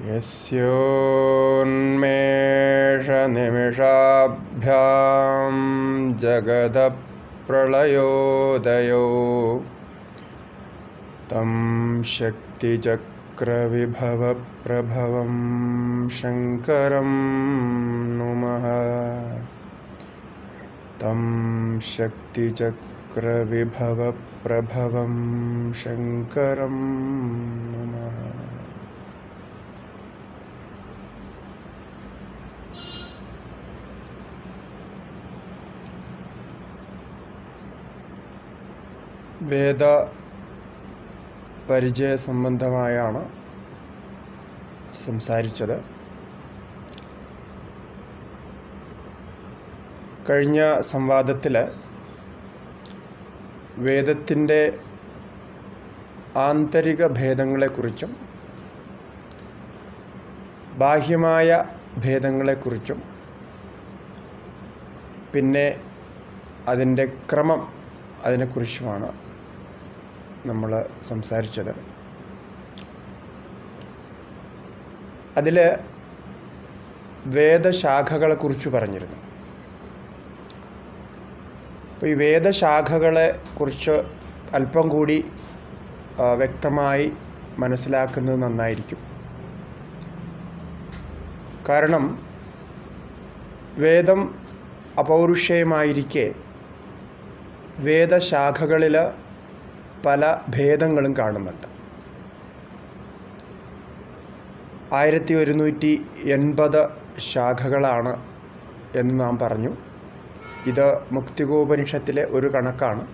यस्योन्मेषनिमिषाभ्यां जगदप्रलयोदयो तं शक्तिचक्रविभवप्रभवं शङ्करं नुमः तं शक्तिचक्रविभवप्रभवं शङ्करं नुमः വേദ പരിചയ സംബന്ധമായാണ് സംസാരിച്ചത് കഴിഞ്ഞ സംവാദത്തിൽ വേദത്തിൻ്റെ ആന്തരിക ഭേദങ്ങളെക്കുറിച്ചും ബാഹ്യമായ ഭേദങ്ങളെക്കുറിച്ചും പിന്നെ അതിൻ്റെ ക്രമം അതിനെക്കുറിച്ചുമാണ് നമ്മൾ സംസാരിച്ചത് അതിൽ വേദശാഖകളെക്കുറിച്ച് പറഞ്ഞിരുന്നു അപ്പോൾ ഈ വേദശാഖകളെ കുറിച്ച് അല്പം കൂടി ആ, വ്യക്തമായി മനസ്സിലാക്കുന്നത് നന്നായിരിക്കും കാരണം വേദം അപൗരുഷേയമായിരിക്കെ വേദശാഖകളിൽ പല ഭേദങ്ങളും കാണുന്നുണ്ട് ആയിരത്തി ഒരുന്നൂറ്റി എൺപത് ശാഖകളാണ് എന്ന് നാം പറഞ്ഞു ഇത് മുക്തികോപനിഷത്തിലെ ഒരു കണക്കാണ്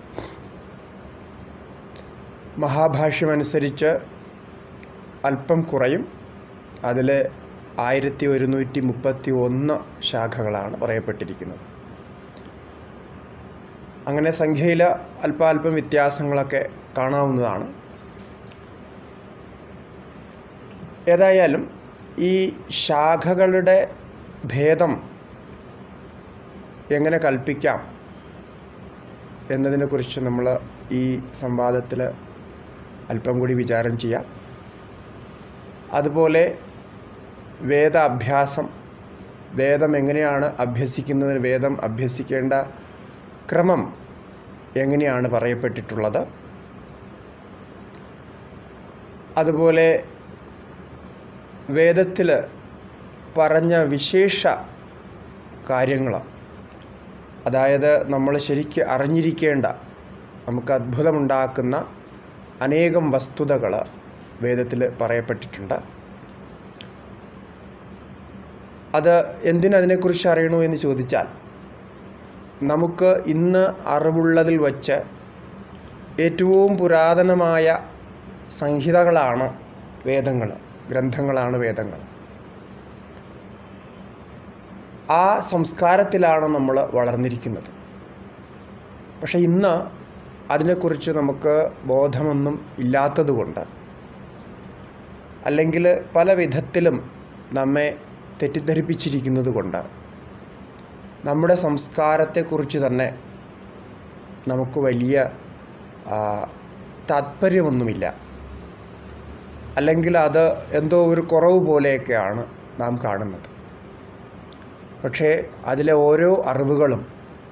മഹാഭാഷ്യമനുസരിച്ച് അല്പം കുറയും അതിൽ ആയിരത്തി ഒരുന്നൂറ്റി മുപ്പത്തി ഒന്ന് ശാഖകളാണ് പറയപ്പെട്ടിരിക്കുന്നത് അങ്ങനെ സംഖ്യയിൽ അല്പാൽപ്പം വ്യത്യാസങ്ങളൊക്കെ കാണാവുന്നതാണ് ഏതായാലും ഈ ശാഖകളുടെ ഭേദം എങ്ങനെ കൽപ്പിക്കാം എന്നതിനെക്കുറിച്ച് നമ്മൾ ഈ സംവാദത്തിൽ അല്പം കൂടി വിചാരം ചെയ്യാം അതുപോലെ വേദ അഭ്യാസം വേദം എങ്ങനെയാണ് അഭ്യസിക്കുന്നതിന് വേദം അഭ്യസിക്കേണ്ട ക്രമം എങ്ങനെയാണ് പറയപ്പെട്ടിട്ടുള്ളത് അതുപോലെ വേദത്തിൽ പറഞ്ഞ വിശേഷ കാര്യങ്ങൾ അതായത് നമ്മൾ ശരിക്ക് അറിഞ്ഞിരിക്കേണ്ട നമുക്ക് അത്ഭുതമുണ്ടാക്കുന്ന അനേകം വസ്തുതകൾ വേദത്തിൽ പറയപ്പെട്ടിട്ടുണ്ട് അത് എന്തിനതിനെക്കുറിച്ച് അറിയണോ എന്ന് ചോദിച്ചാൽ നമുക്ക് ഇന്ന് അറിവുള്ളതിൽ വച്ച് ഏറ്റവും പുരാതനമായ സംഹിതകളാണ് വേദങ്ങൾ ഗ്രന്ഥങ്ങളാണ് വേദങ്ങൾ ആ സംസ്കാരത്തിലാണ് നമ്മൾ വളർന്നിരിക്കുന്നത് പക്ഷേ ഇന്ന് അതിനെക്കുറിച്ച് നമുക്ക് ബോധമൊന്നും ഇല്ലാത്തതുകൊണ്ട് അല്ലെങ്കിൽ പല വിധത്തിലും നമ്മെ തെറ്റിദ്ധരിപ്പിച്ചിരിക്കുന്നത് കൊണ്ട് നമ്മുടെ സംസ്കാരത്തെക്കുറിച്ച് തന്നെ നമുക്ക് വലിയ ആ, താത്പര്യമൊന്നുമില്ല അല്ലെങ്കിൽ അത് എന്തോ ഒരു കുറവ് പോലെയൊക്കെയാണ് നാം കാണുന്നത് പക്ഷേ അതിലെ ഓരോ അറിവുകളും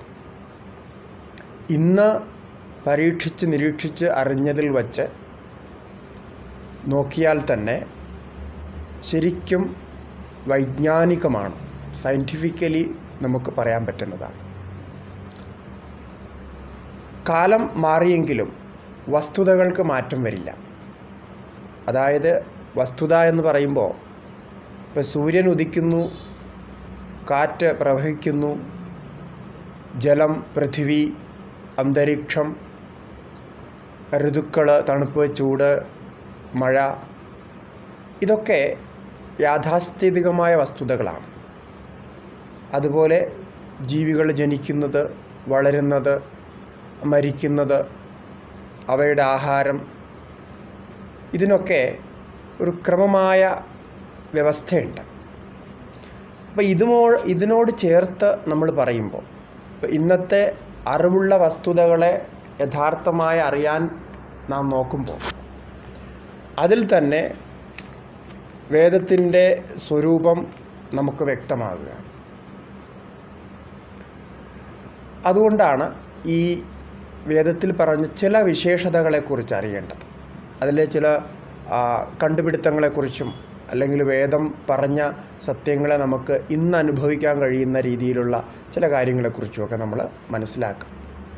ഇന്ന് പരീക്ഷിച്ച് നിരീക്ഷിച്ച് അറിഞ്ഞതിൽ വച്ച് നോക്കിയാൽ തന്നെ ശരിക്കും വൈജ്ഞാനികമാണ് സയൻറ്റിഫിക്കലി നമുക്ക് പറയാൻ പറ്റുന്നതാണ് കാലം മാറിയെങ്കിലും വസ്തുതകൾക്ക് മാറ്റം വരില്ല അതായത് വസ്തുത എന്ന് പറയുമ്പോൾ ഇപ്പോൾ സൂര്യൻ ഉദിക്കുന്നു കാറ്റ് പ്രവഹിക്കുന്നു ജലം പൃഥിവി അന്തരീക്ഷം ഋതുക്കൾ തണുപ്പ് ചൂട് മഴ ഇതൊക്കെ യാഥാസ്ഥിതികമായ വസ്തുതകളാണ് അതുപോലെ ജീവികൾ ജനിക്കുന്നത് വളരുന്നത് മരിക്കുന്നത് അവയുടെ ആഹാരം ഇതിനൊക്കെ ഒരു ക്രമമായ വ്യവസ്ഥയുണ്ട് അപ്പോൾ ഇതുമോ ഇതിനോട് ചേർത്ത് നമ്മൾ പറയുമ്പോൾ ഇപ്പം ഇന്നത്തെ അറിവുള്ള വസ്തുതകളെ യഥാർത്ഥമായി അറിയാൻ നാം നോക്കുമ്പോൾ അതിൽ തന്നെ വേദത്തിൻ്റെ സ്വരൂപം നമുക്ക് വ്യക്തമാകുക അതുകൊണ്ടാണ് ഈ വേദത്തിൽ പറഞ്ഞ ചില വിശേഷതകളെക്കുറിച്ച് അറിയേണ്ടത് അതിലെ ചില ആ, കണ്ടുപിടുത്തങ്ങളെക്കുറിച്ചും അല്ലെങ്കിൽ വേദം പറഞ്ഞ സത്യങ്ങളെ നമുക്ക് ഇന്ന് അനുഭവിക്കാൻ കഴിയുന്ന രീതിയിലുള്ള ചില കാര്യങ്ങളെക്കുറിച്ചുമൊക്കെ നമ്മൾ മനസ്സിലാക്കാം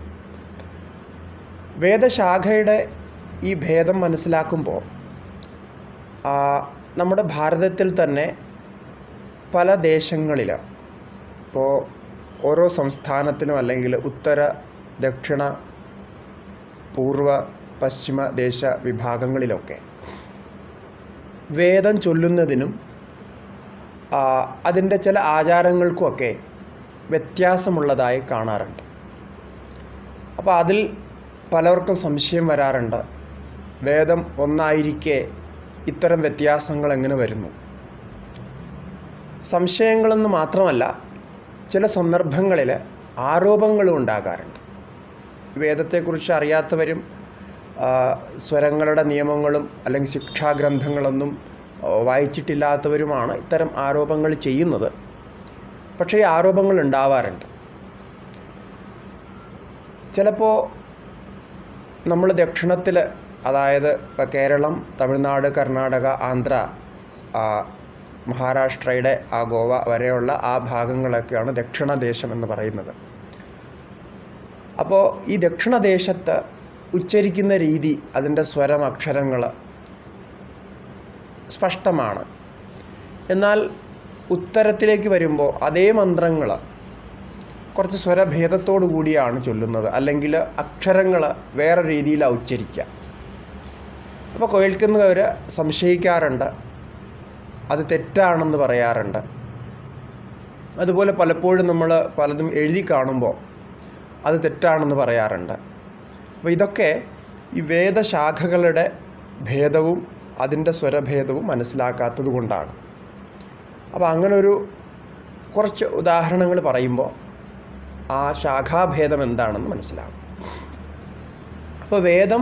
വേദശാഖയുടെ ഈ ഭേദം മനസ്സിലാക്കുമ്പോൾ ആ, നമ്മുടെ ഭാരതത്തിൽ തന്നെ പല ദേശങ്ങളിൽ ഇപ്പോൾ ഓരോ സംസ്ഥാനത്തിനും അല്ലെങ്കിൽ ഉത്തര ദക്ഷിണ പൂർവ പശ്ചിമ ദേശ വിഭാഗങ്ങളിലൊക്കെ വേദം ചൊല്ലുന്നതിനും ആ, അതിൻ്റെ ചില ആചാരങ്ങൾക്കുമൊക്കെ വ്യത്യാസമുള്ളതായി കാണാറുണ്ട് അപ്പോൾ അതിൽ പലർക്കും സംശയം വരാറുണ്ട് വേദം ഒന്നായിരിക്കെ ഇത്തരം വ്യത്യാസങ്ങൾ എങ്ങനെ വരുന്നു സംശയങ്ങളെന്ന് മാത്രമല്ല ചില സന്ദർഭങ്ങളിൽ ആരോപങ്ങളും ഉണ്ടാകാറുണ്ട് വേദത്തെക്കുറിച്ച് അറിയാത്തവരും ആ, സ്വരങ്ങളുടെ നിയമങ്ങളും അല്ലെങ്കിൽ ശിക്ഷാഗ്രന്ഥങ്ങളൊന്നും ആ, വായിച്ചിട്ടില്ലാത്തവരുമാണ് ഇത്തരം ആരോപങ്ങൾ ചെയ്യുന്നത് പക്ഷേ ഈ ആരോപങ്ങൾ ഉണ്ടാവാറുണ്ട് ചിലപ്പോൾ നമ്മൾ ദക്ഷിണത്തിൽ അതായത് ഇപ്പോൾ കേരളം തമിഴ്നാട് കർണാടക ആന്ധ്ര ആ, മഹാരാഷ്ട്രയുടെ ആ ഗോവ വരെയുള്ള ആ ഭാഗങ്ങളൊക്കെയാണ് ദക്ഷിണദേശം എന്ന് പറയുന്നത് അപ്പോൾ ഈ ദക്ഷിണദേശത്ത് ഉച്ചരിക്കുന്ന രീതി അതിൻ്റെ സ്വരം അക്ഷരങ്ങൾ സ്പഷ്ടമാണ് എന്നാൽ ഉത്തരത്തിലേക്ക് വരുമ്പോൾ അതേ മന്ത്രങ്ങൾ കുറച്ച് സ്വരഭേദത്തോടു കൂടിയാണ് ചൊല്ലുന്നത് അല്ലെങ്കിൽ അക്ഷരങ്ങൾ വേറെ രീതിയിലാണ് ഉച്ചരിക്കുക അപ്പോൾ കേൾക്കുന്നവർ സംശയിക്കാറുണ്ട് അത് തെറ്റാണെന്ന് പറയാറുണ്ട് അതുപോലെ പലപ്പോഴും നമ്മൾ പലതും എഴുതി കാണുമ്പോൾ അത് തെറ്റാണെന്ന് പറയാറുണ്ട് അപ്പോൾ ഇതൊക്കെ ഈ വേദശാഖകളുടെ ഭേദവും അതിൻ്റെ സ്വരഭേദവും മനസ്സിലാക്കാത്തത് കൊണ്ടാണ് അപ്പോൾ അങ്ങനൊരു കുറച്ച് ഉദാഹരണങ്ങൾ പറയുമ്പോൾ ആ ശാഖാഭേദം എന്താണെന്ന് മനസ്സിലാകും അപ്പോൾ വേദം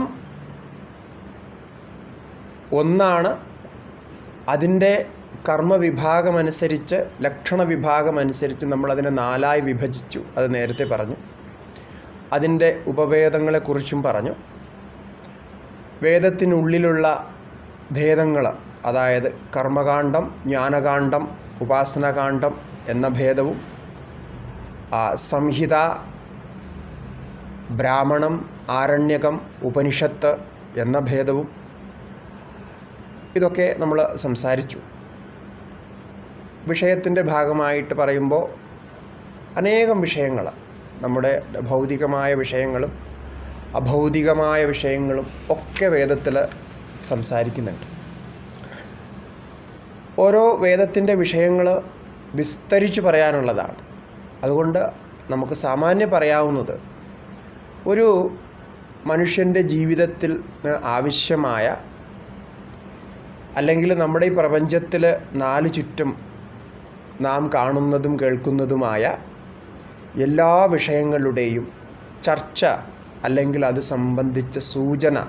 ഒന്നാണ് അതിൻ്റെ കർമ്മവിഭാഗമനുസരിച്ച് ലക്ഷണ വിഭാഗമനുസരിച്ച് നമ്മളതിനെ നാലായി വിഭജിച്ചു അത് നേരത്തെ പറഞ്ഞു അതിൻ്റെ ഉപഭേദങ്ങളെക്കുറിച്ചും പറഞ്ഞു വേദത്തിനുള്ളിലുള്ള ഭേദങ്ങൾ അതായത് കർമ്മകാന്ഡം ജ്ഞാനകാന്ഡം ഉപാസനകാന്ഡം എന്ന ഭേദവും ആ, സംഹിത ബ്രാഹ്മണം ആരണ്യകം ഉപനിഷത്ത് എന്ന ഭേദവും ഇതൊക്കെ നമ്മൾ സംസാരിച്ചു വിഷയത്തിൻ്റെ ഭാഗമായിട്ട് പറയുമ്പോൾ അനേകം വിഷയങ്ങൾ നമ്മുടെ ഭൗതികമായ വിഷയങ്ങളും അഭൗതികമായ വിഷയങ്ങളും ഒക്കെ വേദത്തിൽ സംസാരിക്കുന്നുണ്ട് ഓരോ വേദത്തിൻ്റെ വിഷയങ്ങൾ വിസ്തരിച്ച് പറയാനുള്ളതാണ് അതുകൊണ്ട് നമുക്ക് സാമാന്യം പറയാവുന്നത് ഒരു മനുഷ്യൻ്റെ ജീവിതത്തിൽ ആവശ്യമായ അല്ലെങ്കിൽ നമ്മുടെ ഈ പ്രപഞ്ചത്തിൽ നാല് ചുറ്റും നാം കാണുന്നതും കേൾക്കുന്നതുമായ എല്ലാ വിഷയങ്ങളുടെയും ചർച്ച അല്ലെങ്കിൽ അത് സംബന്ധിച്ച സൂചന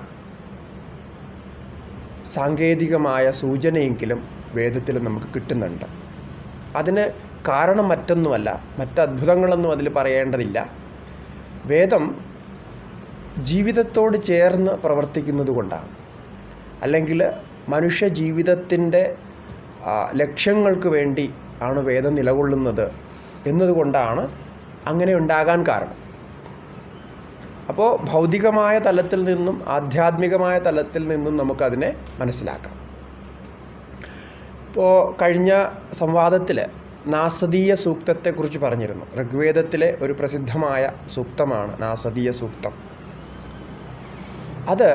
സാങ്കേതികമായ സൂചനയെങ്കിലും വേദത്തിൽ നമുക്ക് കിട്ടുന്നുണ്ട് അതിന് കാരണം മറ്റൊന്നുമല്ല മറ്റ് അത്ഭുതങ്ങളൊന്നും അതിൽ പറയേണ്ടതില്ല വേദം ജീവിതത്തോട് ചേർന്ന് പ്രവർത്തിക്കുന്നത് കൊണ്ടാണ് അല്ലെങ്കിൽ മനുഷ്യ ജീവിതത്തിൻ്റെ ആ, ലക്ഷ്യങ്ങൾക്ക് വേണ്ടി ആണ് വേദം നിലകൊള്ളുന്നത് എന്നതുകൊണ്ടാണ് അങ്ങനെ ഉണ്ടാകാൻ കാരണം അപ്പോൾ ഭൗതികമായ തലത്തിൽ നിന്നും ആധ്യാത്മികമായ തലത്തിൽ നിന്നും നമുക്കതിനെ മനസ്സിലാക്കാം ഇപ്പോൾ കഴിഞ്ഞ സംവാദത്തിൽ നാസദീയ സൂക്തത്തെക്കുറിച്ച് പറഞ്ഞിരുന്നു ഋഗ്വേദത്തിലെ ഒരു പ്രസിദ്ധമായ സൂക്തമാണ് നാസദീയ സൂക്തം അത്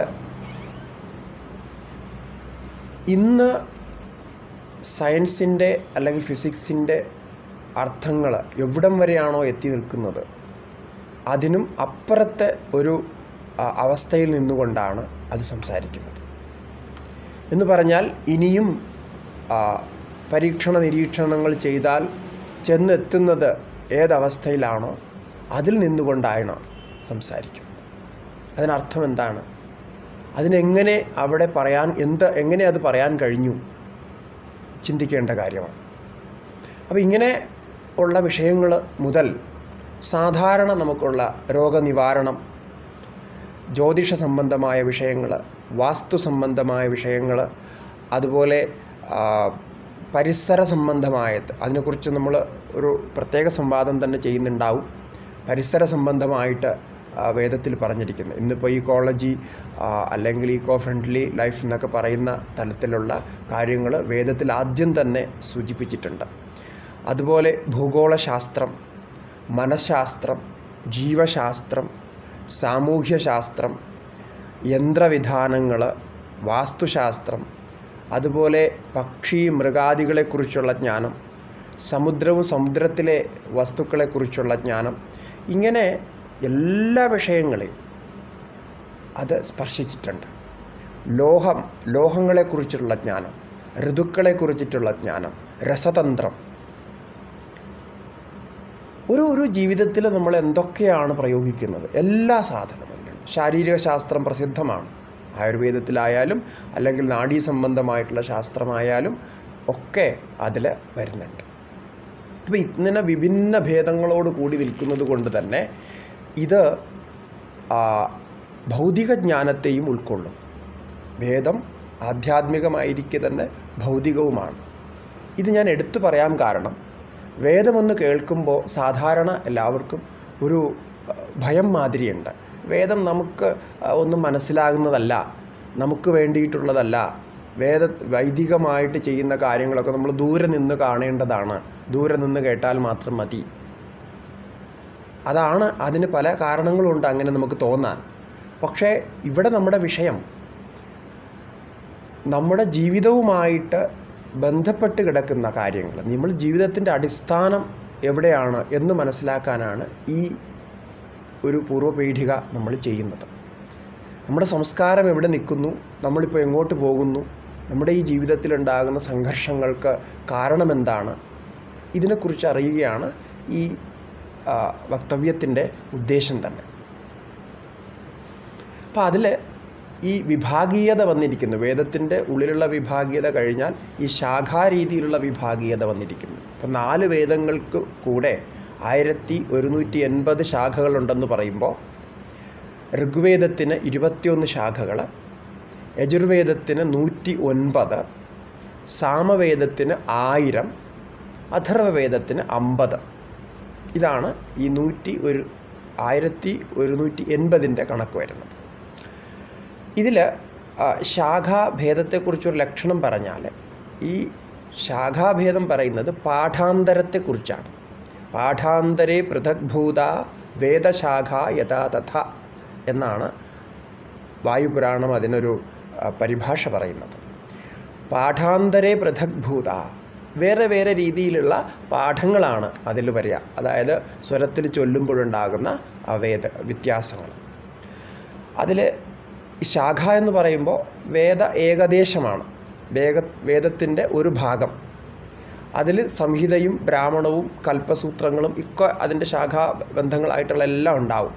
ഇന്ന് സയൻസിൻ്റെ അല്ലെങ്കിൽ ഫിസിക്സിൻ്റെ അർത്ഥങ്ങൾ എവിടം വരെയാണോ എത്തി നിൽക്കുന്നത് അതിനും അപ്പുറത്തെ ഒരു ആ, അവസ്ഥയിൽ നിന്നുകൊണ്ടാണ് അത് സംസാരിക്കുന്നത് എന്ന് പറഞ്ഞാൽ ഇനിയും ആ, പരീക്ഷണ നിരീക്ഷണങ്ങൾ ചെയ്താൽ ചെന്നെത്തുന്നത് ഏതവസ്ഥയിലാണോ അതിൽ നിന്നുകൊണ്ടാണ് സംസാരിക്കുന്നത് അതിനർത്ഥം എന്താണ് അതിനെങ്ങനെ അവിടെ പറയാൻ എന്ത് എങ്ങനെ അത് പറയാൻ കഴിഞ്ഞു ചിന്തിക്കേണ്ട കാര്യമാണ് അപ്പോൾ ഇങ്ങനെ ഉള്ള വിഷയങ്ങൾ മുതൽ സാധാരണ നമുക്കുള്ള രോഗനിവാരണം ജ്യോതിഷ സംബന്ധമായ വിഷയങ്ങൾ വാസ്തു സംബന്ധമായ വിഷയങ്ങൾ അതുപോലെ ആ, പരിസര സംബന്ധമായത് അതിനെക്കുറിച്ച് നമ്മൾ ഒരു പ്രത്യേക സംവാദം തന്നെ ചെയ്യുന്നുണ്ടാവും പരിസര സംബന്ധമായിട്ട് ആ, വേദത്തിൽ പറഞ്ഞിരിക്കുന്നു ഇന്നിപ്പോൾ ഈക്കോളജി അല്ലെങ്കിൽ ഈക്കോ ഫ്രണ്ട്ലി ലൈഫ് എന്നൊക്കെ പറയുന്ന തലത്തിലുള്ള കാര്യങ്ങൾ വേദത്തിൽ ആദ്യം തന്നെ സൂചിപ്പിച്ചിട്ടുണ്ട് അതുപോലെ ഭൂഗോളശാസ്ത്രം മനഃശാസ്ത്രം ജീവശാസ്ത്രം സാമൂഹ്യശാസ്ത്രം യന്ത്രവിധാനങ്ങൾ വാസ്തുശാസ്ത്രം അതുപോലെ പക്ഷി മൃഗാദികളെക്കുറിച്ചുള്ള ജ്ഞാനം സമുദ്രവും സമുദ്രത്തിലെ വസ്തുക്കളെക്കുറിച്ചുള്ള ജ്ഞാനം ഇങ്ങനെ എല്ലാ വിഷയങ്ങളെയും അത് സ്പർശിച്ചിട്ടുണ്ട് ലോഹം ലോഹങ്ങളെക്കുറിച്ചുള്ള ജ്ഞാനം ഋതുക്കളെക്കുറിച്ചിട്ടുള്ള ജ്ഞാനം രസതന്ത്രം ഒരു ഒരു ജീവിതത്തിൽ നമ്മൾ എന്തൊക്കെയാണ് പ്രയോഗിക്കുന്നത് എല്ലാ സാധനങ്ങളിലും ശാരീരിക ശാസ്ത്രം പ്രസിദ്ധമാണ് ആയുർവേദത്തിലായാലും അല്ലെങ്കിൽ നാഡീ സംബന്ധമായിട്ടുള്ള ശാസ്ത്രമായാലും ഒക്കെ അതിൽ വരുന്നുണ്ട് അപ്പോൾ ഇങ്ങനെ വിഭിന്ന ഭേദങ്ങളോട് കൂടി നിൽക്കുന്നത് കൊണ്ട് തന്നെ ഇത് ആ, ഭൗതിക ജ്ഞാനത്തെയും ഉൾക്കൊള്ളും ഭേദം ആധ്യാത്മികമായിരിക്കെ തന്നെ ഭൗതികവുമാണ് ഇത് ഞാൻ എടുത്തു പറയാൻ കാരണം വേദമെന്ന് കേൾക്കുമ്പോൾ സാധാരണ എല്ലാവർക്കും ഒരു അഹ്, ഭയം മാതിരിയുണ്ട് വേദം നമുക്ക് അഹ്, ഒന്നും മനസ്സിലാകുന്നതല്ല നമുക്ക് വേണ്ടിയിട്ടുള്ളതല്ല വേദ വൈദികമായിട്ട് ചെയ്യുന്ന കാര്യങ്ങളൊക്കെ നമ്മൾ ദൂരെ നിന്ന് കാണേണ്ടതാണ് ദൂരെ നിന്ന് കേട്ടാൽ മാത്രം മതി അതാണ് അതിന് പല കാരണങ്ങളുണ്ട് അങ്ങനെ നമുക്ക് തോന്നാൻ പക്ഷേ ഇവിടെ നമ്മുടെ വിഷയം നമ്മുടെ ജീവിതവുമായിട്ട് ബന്ധപ്പെട്ട് കിടക്കുന്ന കാര്യങ്ങൾ നമ്മൾ ജീവിതത്തിൻ്റെ അടിസ്ഥാനം എവിടെയാണ് എന്ന് മനസ്സിലാക്കാനാണ് ഈ ഒരു പൂർവ്വപീഠിക നമ്മൾ ചെയ്യുന്നത് നമ്മുടെ സംസ്കാരം എവിടെ നിൽക്കുന്നു നമ്മളിപ്പോൾ എങ്ങോട്ട് പോകുന്നു നമ്മുടെ ഈ ജീവിതത്തിലുണ്ടാകുന്ന സംഘർഷങ്ങൾക്ക് കാരണമെന്താണ് ഇതിനെക്കുറിച്ച് അറിയുകയാണ് ഈ ആ, വക്തവ്യത്തിൻ്റെ ഉദ്ദേശം തന്നെ അപ്പോൾ അതിൽ ഈ വിഭാഗീയത വന്നിരിക്കുന്നു വേദത്തിൻ്റെ ഉള്ളിലുള്ള വിഭാഗീയത കഴിഞ്ഞാൽ ഈ ശാഖാരീതിയിലുള്ള വിഭാഗീയത വന്നിരിക്കുന്നു അപ്പോൾ നാല് വേദങ്ങൾക്ക് കൂടെ ആയിരത്തി ഒരുന്നൂറ്റി എൺപത് ശാഖകളുണ്ടെന്ന് പറയുമ്പോൾ ഋഗ്വേദത്തിന് ഇരുപത്തിയൊന്ന് ശാഖകൾ യജുർവേദത്തിന് നൂറ്റി ഒൻപത് സാമവേദത്തിന് ആയിരം അഥർവവേദത്തിന് അമ്പത് ഇതാണ് ഈ നൂറ്റി ഒരു ആയിരത്തി ഒരുന്നൂറ്റി എൺപതിൻ്റെ കണക്ക് വരുന്നത് ഇതിൽ ശാഖാഭേദത്തെക്കുറിച്ചൊരു ലക്ഷണം പറഞ്ഞാൽ ഈ ശാഖാഭേദം പറയുന്നത് പാഠാന്തരത്തെക്കുറിച്ചാണ് പാഠാന്തരേ പൃഥക്ഭൂത വേദശാഖ യഥാ തഥ എന്നാണ് വായുപുരാണം അതിനൊരു ആ, പരിഭാഷ പറയുന്നത് പാഠാന്തരേ പൃഥക്ഭൂത വേറെ വേറെ രീതിയിലുള്ള പാഠങ്ങളാണ് അതിൽ വരിക അതായത് സ്വരത്തിൽ ചൊല്ലുമ്പോഴുണ്ടാകുന്ന ആ വേദ വ്യത്യാസങ്ങൾ അതിൽ ശാഖ എന്ന് പറയുമ്പോൾ വേദ ഏകദേശമാണ് വേഗ വേദത്തിൻ്റെ ഒരു ഭാഗം അതിൽ സംഹിതയും ബ്രാഹ്മണവും കൽപ്പസൂത്രങ്ങളും ഒക്കെ അതിൻ്റെ ശാഖാ ബന്ധങ്ങളായിട്ടുള്ള എല്ലാം ഉണ്ടാവും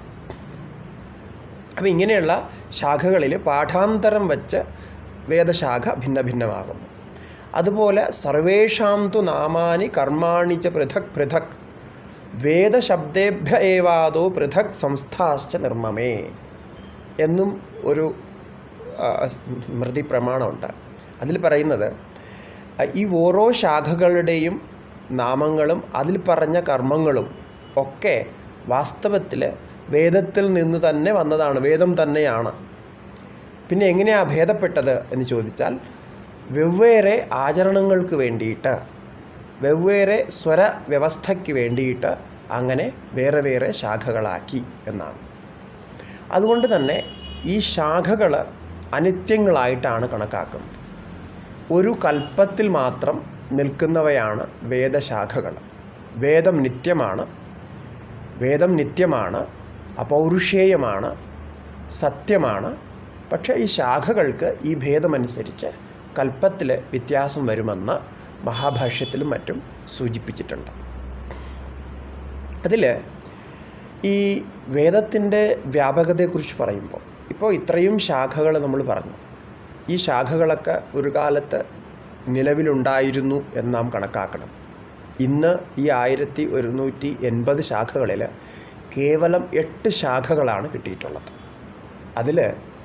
അപ്പോൾ ഇങ്ങനെയുള്ള ശാഖകളിൽ പാഠാന്തരം വച്ച് വേദശാഖ ഭിന്ന ഭിന്നമാകുന്നു അതുപോലെ സർവേഷാം തു നാമാനി കർമാണി ച പൃഥക് പൃഥക് വേദശബ്ദേഭ്യ ഏവാദോ പൃഥക് സംസ്ഥാശ്ച നിർമ്മമേ എന്നും ഒരു ആ, സ്മൃതി പ്രമാണമുണ്ട് അതിൽ പറയുന്നത് ആ, ഈ ഓരോ ശാഖകളുടെയും നാമങ്ങളും അതിൽ പറഞ്ഞ കർമ്മങ്ങളും ഒക്കെ വാസ്തവത്തിൽ വേദത്തിൽ നിന്ന് തന്നെ വന്നതാണ് വേദം തന്നെയാണ് പിന്നെ എങ്ങനെയാണ് ഭേദപ്പെട്ടത് എന്ന് ചോദിച്ചാൽ വെവ്വേറെ ആചരണങ്ങൾക്ക് വേണ്ടിയിട്ട് വെവ്വേറെ സ്വര വ്യവസ്ഥയ്ക്ക് വേണ്ടിയിട്ട് അങ്ങനെ വേറെ വേറെ ശാഖകളാക്കി എന്നാണ് അതുകൊണ്ട് തന്നെ ഈ ശാഖകൾ അനിത്യങ്ങളായിട്ടാണ് കണക്കാക്കുന്നത് ഒരു കൽപ്പത്തിൽ മാത്രം നിൽക്കുന്നവയാണ് വേദശാഖകൾ വേദം നിത്യമാണ് വേദം നിത്യമാണ് അപൗരുഷേയമാണ് സത്യമാണ് പക്ഷേ ഈ ശാഖകൾക്ക് ഈ ഭേദമനുസരിച്ച് കൽപ്പത്തിൽ വ്യത്യാസം വരുമെന്ന് മഹാഭാഷ്യത്തിലും മറ്റും സൂചിപ്പിച്ചിട്ടുണ്ട് അതിൽ ഈ വേദത്തിൻ്റെ വ്യാപകതയെക്കുറിച്ച് പറയുമ്പോൾ ഇപ്പോൾ ഇത്രയും ശാഖകൾ നമ്മൾ പറഞ്ഞു ഈ ശാഖകളൊക്കെ ഒരു കാലത്ത് നിലവിലുണ്ടായിരുന്നു എന്ന് നാം കണക്കാക്കണം ഇന്ന് ഈ ആയിരത്തി ഒരുന്നൂറ്റി എൺപത് ശാഖകളിൽ കേവലം എട്ട് ശാഖകളാണ് കിട്ടിയിട്ടുള്ളത് അതിൽ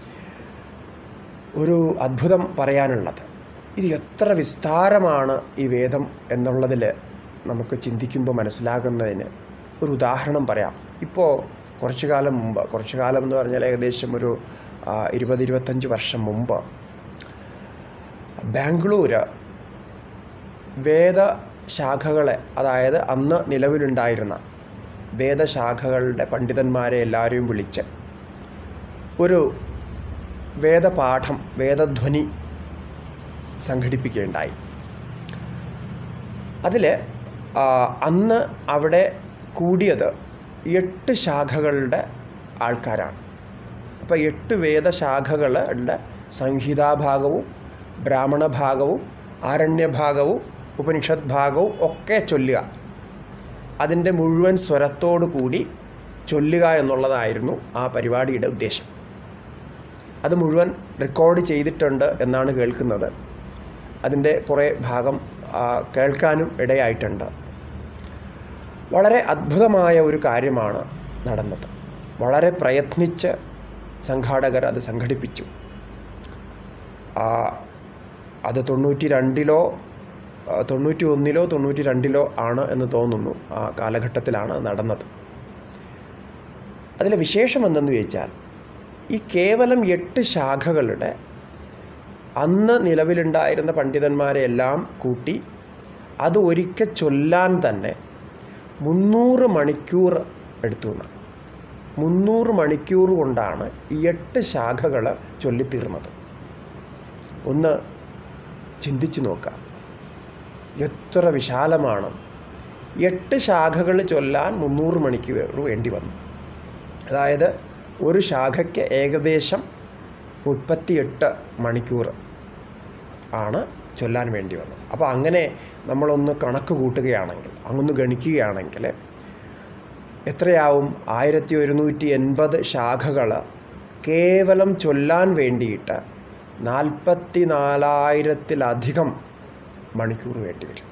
ഒരു അത്ഭുതം പറയാനുള്ളത് ഇത് എത്ര വിസ്താരമാണ് ഈ വേദം എന്നുള്ളതിൽ നമുക്ക് ചിന്തിക്കുമ്പോൾ മനസ്സിലാകുന്നതിന് ഒരു ഉദാഹരണം പറയാം ഇപ്പോൾ കുറച്ചു കാലം മുമ്പ് കുറച്ചു കാലം എന്ന് പറഞ്ഞാൽ ഏകദേശം ഒരു ആ, ഇരുപത് ഇരുപത്തഞ്ച് വർഷം മുമ്പ് ബാംഗ്ലൂർ വേദശാഖകളെ അതായത് അന്ന് നിലവിലുണ്ടായിരുന്ന വേദശാഖകളുടെ പണ്ഡിതന്മാരെ എല്ലാവരെയും വിളിച്ച് ഒരു വേദപാഠം വേദധ്വനി സംഘടിപ്പിക്കുകയുണ്ടായി അതിൽ അന്ന് അവിടെ കൂടിയത് എട്ട് ശാഖകളുടെ ആൾക്കാരാണ് അപ്പോൾ എട്ട് വേദശാഖകളുടെ സംഹിതാഭാഗവും ബ്രാഹ്മണ ഭാഗവും ആരണ്യഭാഗവും ഉപനിഷത് ഭാഗവും ഒക്കെ ചൊല്ലുക അതിൻ്റെ മുഴുവൻ സ്വരത്തോടു കൂടി ചൊല്ലുക എന്നുള്ളതായിരുന്നു ആ പരിപാടിയുടെ ഉദ്ദേശം അത് മുഴുവൻ റെക്കോർഡ് ചെയ്തിട്ടുണ്ട് എന്നാണ് കേൾക്കുന്നത് അതിൻ്റെ കുറേ ഭാഗം ആ, കേൾക്കാനും ഇടയായിട്ടുണ്ട് വളരെ അദ്ഭുതമായ ഒരു കാര്യമാണ് നടന്നത് വളരെ പ്രയത്നിച്ച് സംഘാടകർ അത് സംഘടിപ്പിച്ചു ആ, അത് തൊണ്ണൂറ്റി രണ്ടിലോ ആ, തൊണ്ണൂറ്റി ഒന്നിലോ തൊണ്ണൂറ്റി രണ്ടിലോ ആണ് എന്ന് തോന്നുന്നു ആ കാലഘട്ടത്തിലാണ് നടന്നത് അതിലെ വിശേഷം എന്തെന്ന് ചോദിച്ചാൽ ഈ കേവലം എട്ട് ശാഖകളുടെ അന്ന് നിലവിലുണ്ടായിരുന്ന പണ്ഡിതന്മാരെ എല്ലാം കൂട്ടി അത് ഒരിക്കൽ ചൊല്ലാൻ തന്നെ മുന്നൂറ് മണിക്കൂർ എടുത്തു എന്നാണ് മുന്നൂറ് മണിക്കൂർ കൊണ്ടാണ് ഈ എട്ട് ശാഖകൾ ചൊല്ലിത്തീർന്നത് ഒന്ന് ചിന്തിച്ചു നോക്കാം എത്ര വിശാലമാണ് എട്ട് ശാഖകൾ ചൊല്ലാൻ മുന്നൂറ് മണിക്കൂർ വേണ്ടി വന്നു അതായത് ഒരു ശാഖയ്ക്ക് ഏകദേശം മുപ്പത്തിയെട്ട് മണിക്കൂർ ആണ് ചൊല്ലാൻ വേണ്ടി വന്നത് അപ്പോൾ അങ്ങനെ നമ്മളൊന്ന് കണക്ക് കൂട്ടുകയാണെങ്കിൽ അങ്ങൊന്ന് ഗണിക്കുകയാണെങ്കിൽ എത്രയാവും ആയിരത്തി ഒരുന്നൂറ്റി എൺപത് ശാഖകൾ കേവലം ചൊല്ലാൻ വേണ്ടിയിട്ട് നാൽപ്പത്തി നാലായിരത്തിലധികം മണിക്കൂർ വേണ്ടി വരും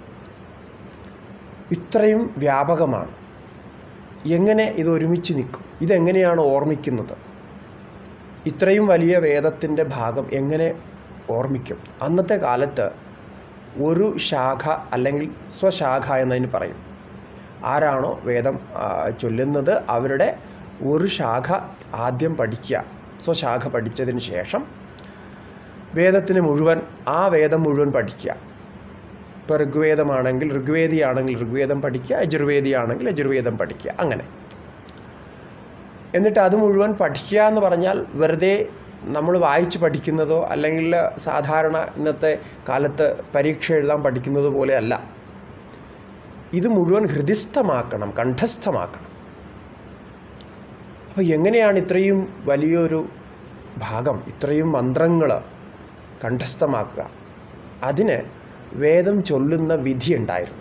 ഇത്രയും വ്യാപകമാണ് എങ്ങനെ ഇത് ഒരുമിച്ച് നിൽക്കും ഇതെങ്ങനെയാണ് ഓർമ്മിക്കുന്നത് ഇത്രയും വലിയ വേദത്തിൻ്റെ ഭാഗം എങ്ങനെ ഓർമ്മിക്കും അന്നത്തെ കാലത്ത് ഒരു ശാഖ അല്ലെങ്കിൽ സ്വശാഖ എന്നതിന് പറയും ആരാണോ വേദം ആ, ചൊല്ലുന്നത് അവരുടെ ഒരു ശാഖ ആദ്യം പഠിക്കുക സ്വശാഖ പഠിച്ചതിന് ശേഷം വേദത്തിന് മുഴുവൻ ആ വേദം മുഴുവൻ പഠിക്കുക ഇപ്പോൾ ഋഗ്വേദമാണെങ്കിൽ ഋഗ്വേദിയാണെങ്കിൽ ഋഗ്വേദം പഠിക്കുക യജുർവേദിയാണെങ്കിൽ യജുർവേദം പഠിക്കുക അങ്ങനെ എന്നിട്ട് അത് മുഴുവൻ പഠിക്കുക എന്ന് പറഞ്ഞാൽ വെറുതെ നമ്മൾ വായിച്ച് പഠിക്കുന്നതോ അല്ലെങ്കിൽ സാധാരണ ഇന്നത്തെ കാലത്ത് പരീക്ഷ എഴുതാൻ പഠിക്കുന്നത് പോലെയല്ല ഇത് മുഴുവൻ ഹൃദിസ്ഥമാക്കണം കണ്ഠസ്ഥമാക്കണം അപ്പോൾ എങ്ങനെയാണ് ഇത്രയും വലിയൊരു ഭാഗം ഇത്രയും മന്ത്രങ്ങൾ കണ്ഠസ്ഥമാക്കുക അതിന് വേദം ചൊല്ലുന്ന വിധി ഉണ്ടായിരുന്നു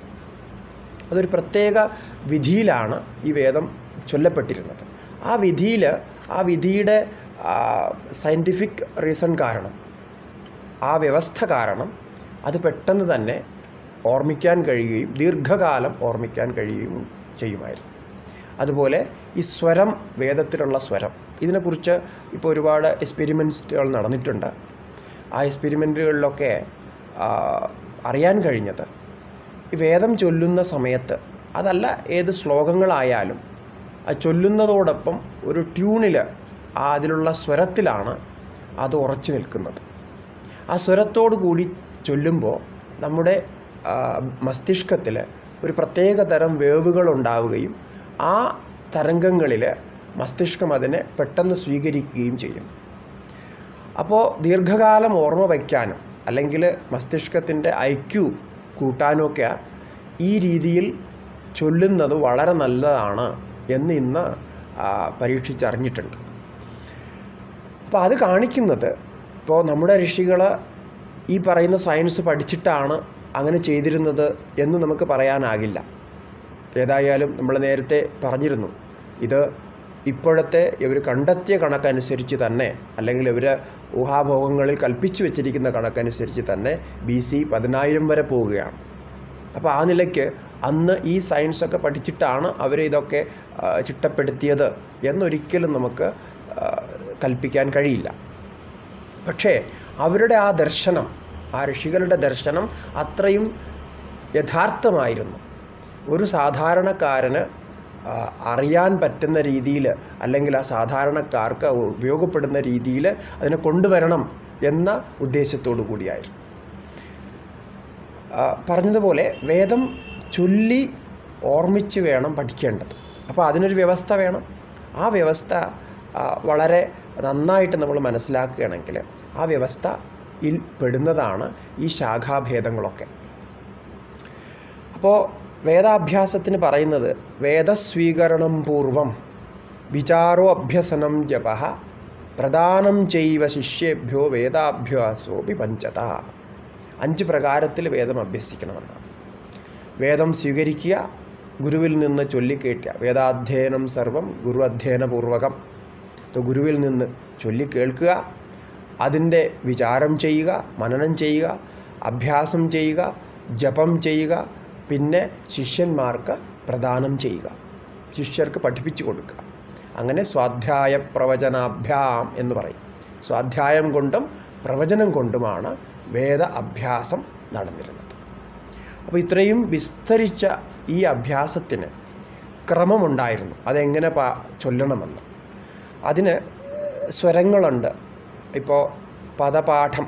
അതൊരു പ്രത്യേക വിധിയിലാണ് ഈ വേദം ചൊല്ലപ്പെട്ടിരുന്നത് ആ വിധിയിൽ ആ വിധിയുടെ സയൻറ്റിഫിക് റീസൺ കാരണം ആ വ്യവസ്ഥ കാരണം അത് പെട്ടെന്ന് തന്നെ ഓർമ്മിക്കാൻ കഴിയുകയും ദീർഘകാലം ഓർമ്മിക്കാൻ കഴിയുകയും ചെയ്യുമായിരുന്നു അതുപോലെ ഈ സ്വരം വേദത്തിലുള്ള സ്വരം ഇതിനെക്കുറിച്ച് ഇപ്പോൾ ഒരുപാട് എക്സ്പെരിമെൻറ്റുകൾ നടന്നിട്ടുണ്ട് ആ എക്സ്പെരിമെൻറ്റുകളിലൊക്കെ അറിയാൻ കഴിഞ്ഞത് ഈ വേദം ചൊല്ലുന്ന സമയത്ത് അതല്ല ഏത് ശ്ലോകങ്ങളായാലും ആ ചൊല്ലുന്നതോടൊപ്പം ഒരു ട്യൂണിൽ ആ അതിലുള്ള സ്വരത്തിലാണ് അത് ഉറച്ചു നിൽക്കുന്നത് ആ സ്വരത്തോടു കൂടി ചൊല്ലുമ്പോൾ നമ്മുടെ മസ്തിഷ്കത്തിൽ ഒരു പ്രത്യേക തരം വേവുകൾ ഉണ്ടാവുകയും ആ തരംഗങ്ങളിൽ മസ്തിഷ്കം അതിനെ പെട്ടെന്ന് സ്വീകരിക്കുകയും ചെയ്യുന്നു അപ്പോൾ ദീർഘകാലം ഓർമ്മ വയ്ക്കാനും അല്ലെങ്കിൽ മസ്തിഷ്കത്തിൻ്റെ ഐക്യു കൂട്ടാനുമൊക്കെ ഈ രീതിയിൽ ചൊല്ലുന്നത് വളരെ നല്ലതാണ് എന്ന് ഇന്ന് ആ, പരീക്ഷിച്ചറിഞ്ഞിട്ടുണ്ട് അപ്പോൾ അത് കാണിക്കുന്നത് ഇപ്പോൾ നമ്മുടെ ഋഷികൾ ഈ പറയുന്ന സയൻസ് പഠിച്ചിട്ടാണ് അങ്ങനെ ചെയ്തിരുന്നത് എന്ന് നമുക്ക് പറയാനാകില്ല ഏതായാലും നമ്മൾ നേരത്തെ പറഞ്ഞിരുന്നു ഇത് ഇപ്പോഴത്തെ ഇവർ കണ്ടെത്തിയ കണക്കനുസരിച്ച് തന്നെ അല്ലെങ്കിൽ ഇവർ ഊഹാഭോഗങ്ങളിൽ കൽപ്പിച്ചു വെച്ചിരിക്കുന്ന കണക്കനുസരിച്ച് തന്നെ ബി സി പതിനായിരം വരെ പോവുകയാണ് അപ്പോൾ ആ നിലയ്ക്ക് അന്ന് ഈ സയൻസൊക്കെ പഠിച്ചിട്ടാണ് അവർ ഇതൊക്കെ ആ, ചിട്ടപ്പെടുത്തിയത് എന്നൊരിക്കലും നമുക്ക് ആ, കൽപ്പിക്കാൻ കഴിയില്ല പക്ഷേ അവരുടെ ആ ദർശനം ആ ഋഷികളുടെ ദർശനം അത്രയും യഥാർത്ഥമായിരുന്നു ഒരു സാധാരണക്കാരന് ആ, അറിയാൻ പറ്റുന്ന രീതിയിൽ അല്ലെങ്കിൽ ആ സാധാരണക്കാർക്ക് ഉപയോഗപ്പെടുന്ന രീതിയിൽ അതിനെ കൊണ്ടുവരണം എന്ന ഉദ്ദേശത്തോടു കൂടിയായിരുന്നു ആ, പറഞ്ഞതുപോലെ വേദം ചൊല്ലി ഓർമ്മിച്ച് വേണം പഠിക്കേണ്ടത് അപ്പോൾ അതിനൊരു വ്യവസ്ഥ വേണം ആ വ്യവസ്ഥ ആ, വളരെ നന്നായിട്ട് നമ്മൾ മനസ്സിലാക്കുകയാണെങ്കിൽ ആ വ്യവസ്ഥയിൽ പെടുന്നതാണ് ഈ ശാഖാഭേദങ്ങളൊക്കെ അപ്പോൾ വേദാഭ്യാസത്തിന് പറയുന്നത് വേദസ്വീകരണം പൂർവം വിചാരോ അഭ്യസനം ജപ പ്രദാനം ചെയ്വ ശിഷ്യേഭ്യോ വേദാഭ്യാസോപി പഞ്ചത അഞ്ച് പ്രകാരത്തിൽ വേദം അഭ്യസിക്കണമെന്നാണ് വേദം സ്വീകരിക്കുക ഗുരുവിൽ നിന്ന് ചൊല്ലിക്കേട്ടുക വേദാധ്യയനം സർവം ഗുരു അധ്യയനപൂർവകം അപ്പോൾ ഗുരുവിൽ നിന്ന് ചൊല്ലിക്കേൾക്കുക അതിൻ്റെ വിചാരം ചെയ്യുക മനനം ചെയ്യുക അഭ്യാസം ചെയ്യുക ജപം ചെയ്യുക പിന്നെ ശിഷ്യന്മാർക്ക് പ്രദാനം ചെയ്യുക ശിഷ്യർക്ക് പഠിപ്പിച്ചു കൊടുക്കുക അങ്ങനെ സ്വാധ്യായ പ്രവചനാഭ്യാം എന്ന് പറയും സ്വാധ്യായം കൊണ്ടും പ്രവചനം കൊണ്ടുമാണ് വേദ അഭ്യാസം നടന്നിരുന്നത് അപ്പോൾ ഇത്രയും വിസ്തരിച്ച ഈ അഭ്യാസത്തിന് ക്രമമുണ്ടായിരുന്നു അതെങ്ങനെ പാ ചൊല്ലണമെന്ന് അതിന് സ്വരങ്ങളുണ്ട് ഇപ്പോൾ പദപാഠം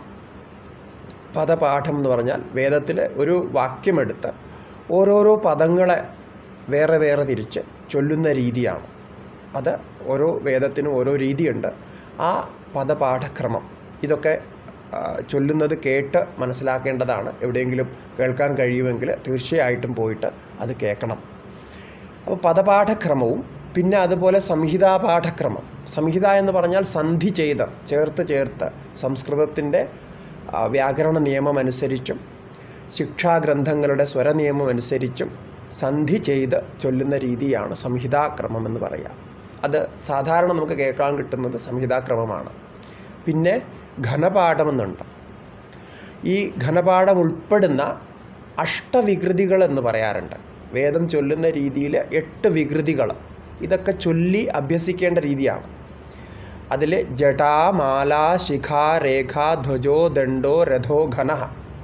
പദപാഠം എന്ന് പറഞ്ഞാൽ വേദത്തിൽ ഒരു വാക്യമെടുത്ത് ഓരോരോ പദങ്ങളെ വേറെ വേറെ തിരിച്ച് ചൊല്ലുന്ന രീതിയാണ് അത് ഓരോ വേദത്തിനും ഓരോ രീതിയുണ്ട് ആ പദപാഠക്രമം ഇതൊക്കെ ആ, ചൊല്ലുന്നത് കേട്ട് മനസ്സിലാക്കേണ്ടതാണ് എവിടെയെങ്കിലും കേൾക്കാൻ കഴിയുമെങ്കിൽ തീർച്ചയായിട്ടും പോയിട്ട് അത് കേൾക്കണം അപ്പോൾ പദപാഠക്രമവും പിന്നെ അതുപോലെ സംഹിതാ പാഠക്രമം സംഹിത എന്ന് പറഞ്ഞാൽ സന്ധി ചെയ്ത് ചേർത്ത് ചേർത്ത് സംസ്കൃതത്തിൻ്റെ ആ, വ്യാകരണ നിയമം അനുസരിച്ചും ശിക്ഷാഗ്രന്ഥങ്ങളുടെ സ്വരനിയമം അനുസരിച്ചും സന്ധി ചെയ്ത് ചൊല്ലുന്ന രീതിയാണ് സംഹിതാക്രമം എന്ന് പറയുക അത് സാധാരണ നമുക്ക് കേൾക്കാൻ കിട്ടുന്നത് സംഹിതാക്രമമാണ് പിന്നെ ഘനപാഠമെന്നുണ്ട് ഈ ഘനപാഠം ഉൾപ്പെടുന്ന അഷ്ടവികൃതികൾ എന്ന് പറയാറുണ്ട് വേദം ചൊല്ലുന്ന രീതിയിൽ എട്ട് വികൃതികൾ ഇതൊക്കെ ചൊല്ലി അഭ്യസിക്കേണ്ട രീതിയാണ് അതിൽ ജടാ മാല ശിഖ രേഖ ധ്വജോ ദണ്ഡോ രഥോ ഘന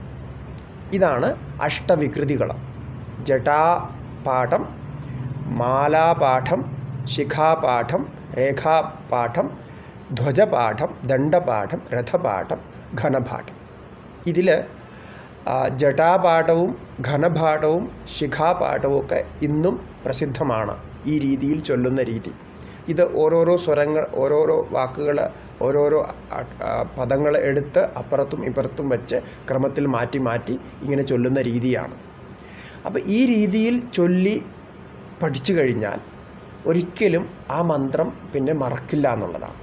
ഇതാണ് അഷ്ടവികൃതികൾ ജടാപാഠം മാലാപാഠം ശിഖാപാഠം രേഖാപാഠം ധ്വജപാഠം ദണ്ഡപാഠം രഥപാഠം ഘനപാഠം ഇതിൽ ജടാപാഠവും ഘനപാഠവും ശിഖാപാഠവും ഒക്കെ ഇന്നും പ്രസിദ്ധമാണ് ഈ രീതിയിൽ ചൊല്ലുന്ന രീതി ഇത് ഓരോരോ സ്വരങ്ങൾ ഓരോരോ വാക്കുകൾ ഓരോരോ പദങ്ങൾ എടുത്ത് അപ്പുറത്തും ഇപ്പുറത്തും വെച്ച് ക്രമത്തിൽ മാറ്റി മാറ്റി ഇങ്ങനെ ചൊല്ലുന്ന രീതിയാണ് അപ്പോൾ ഈ രീതിയിൽ ചൊല്ലി പഠിച്ചു കഴിഞ്ഞാൽ ഒരിക്കലും ആ മന്ത്രം പിന്നെ മറക്കില്ല എന്നുള്ളതാണ്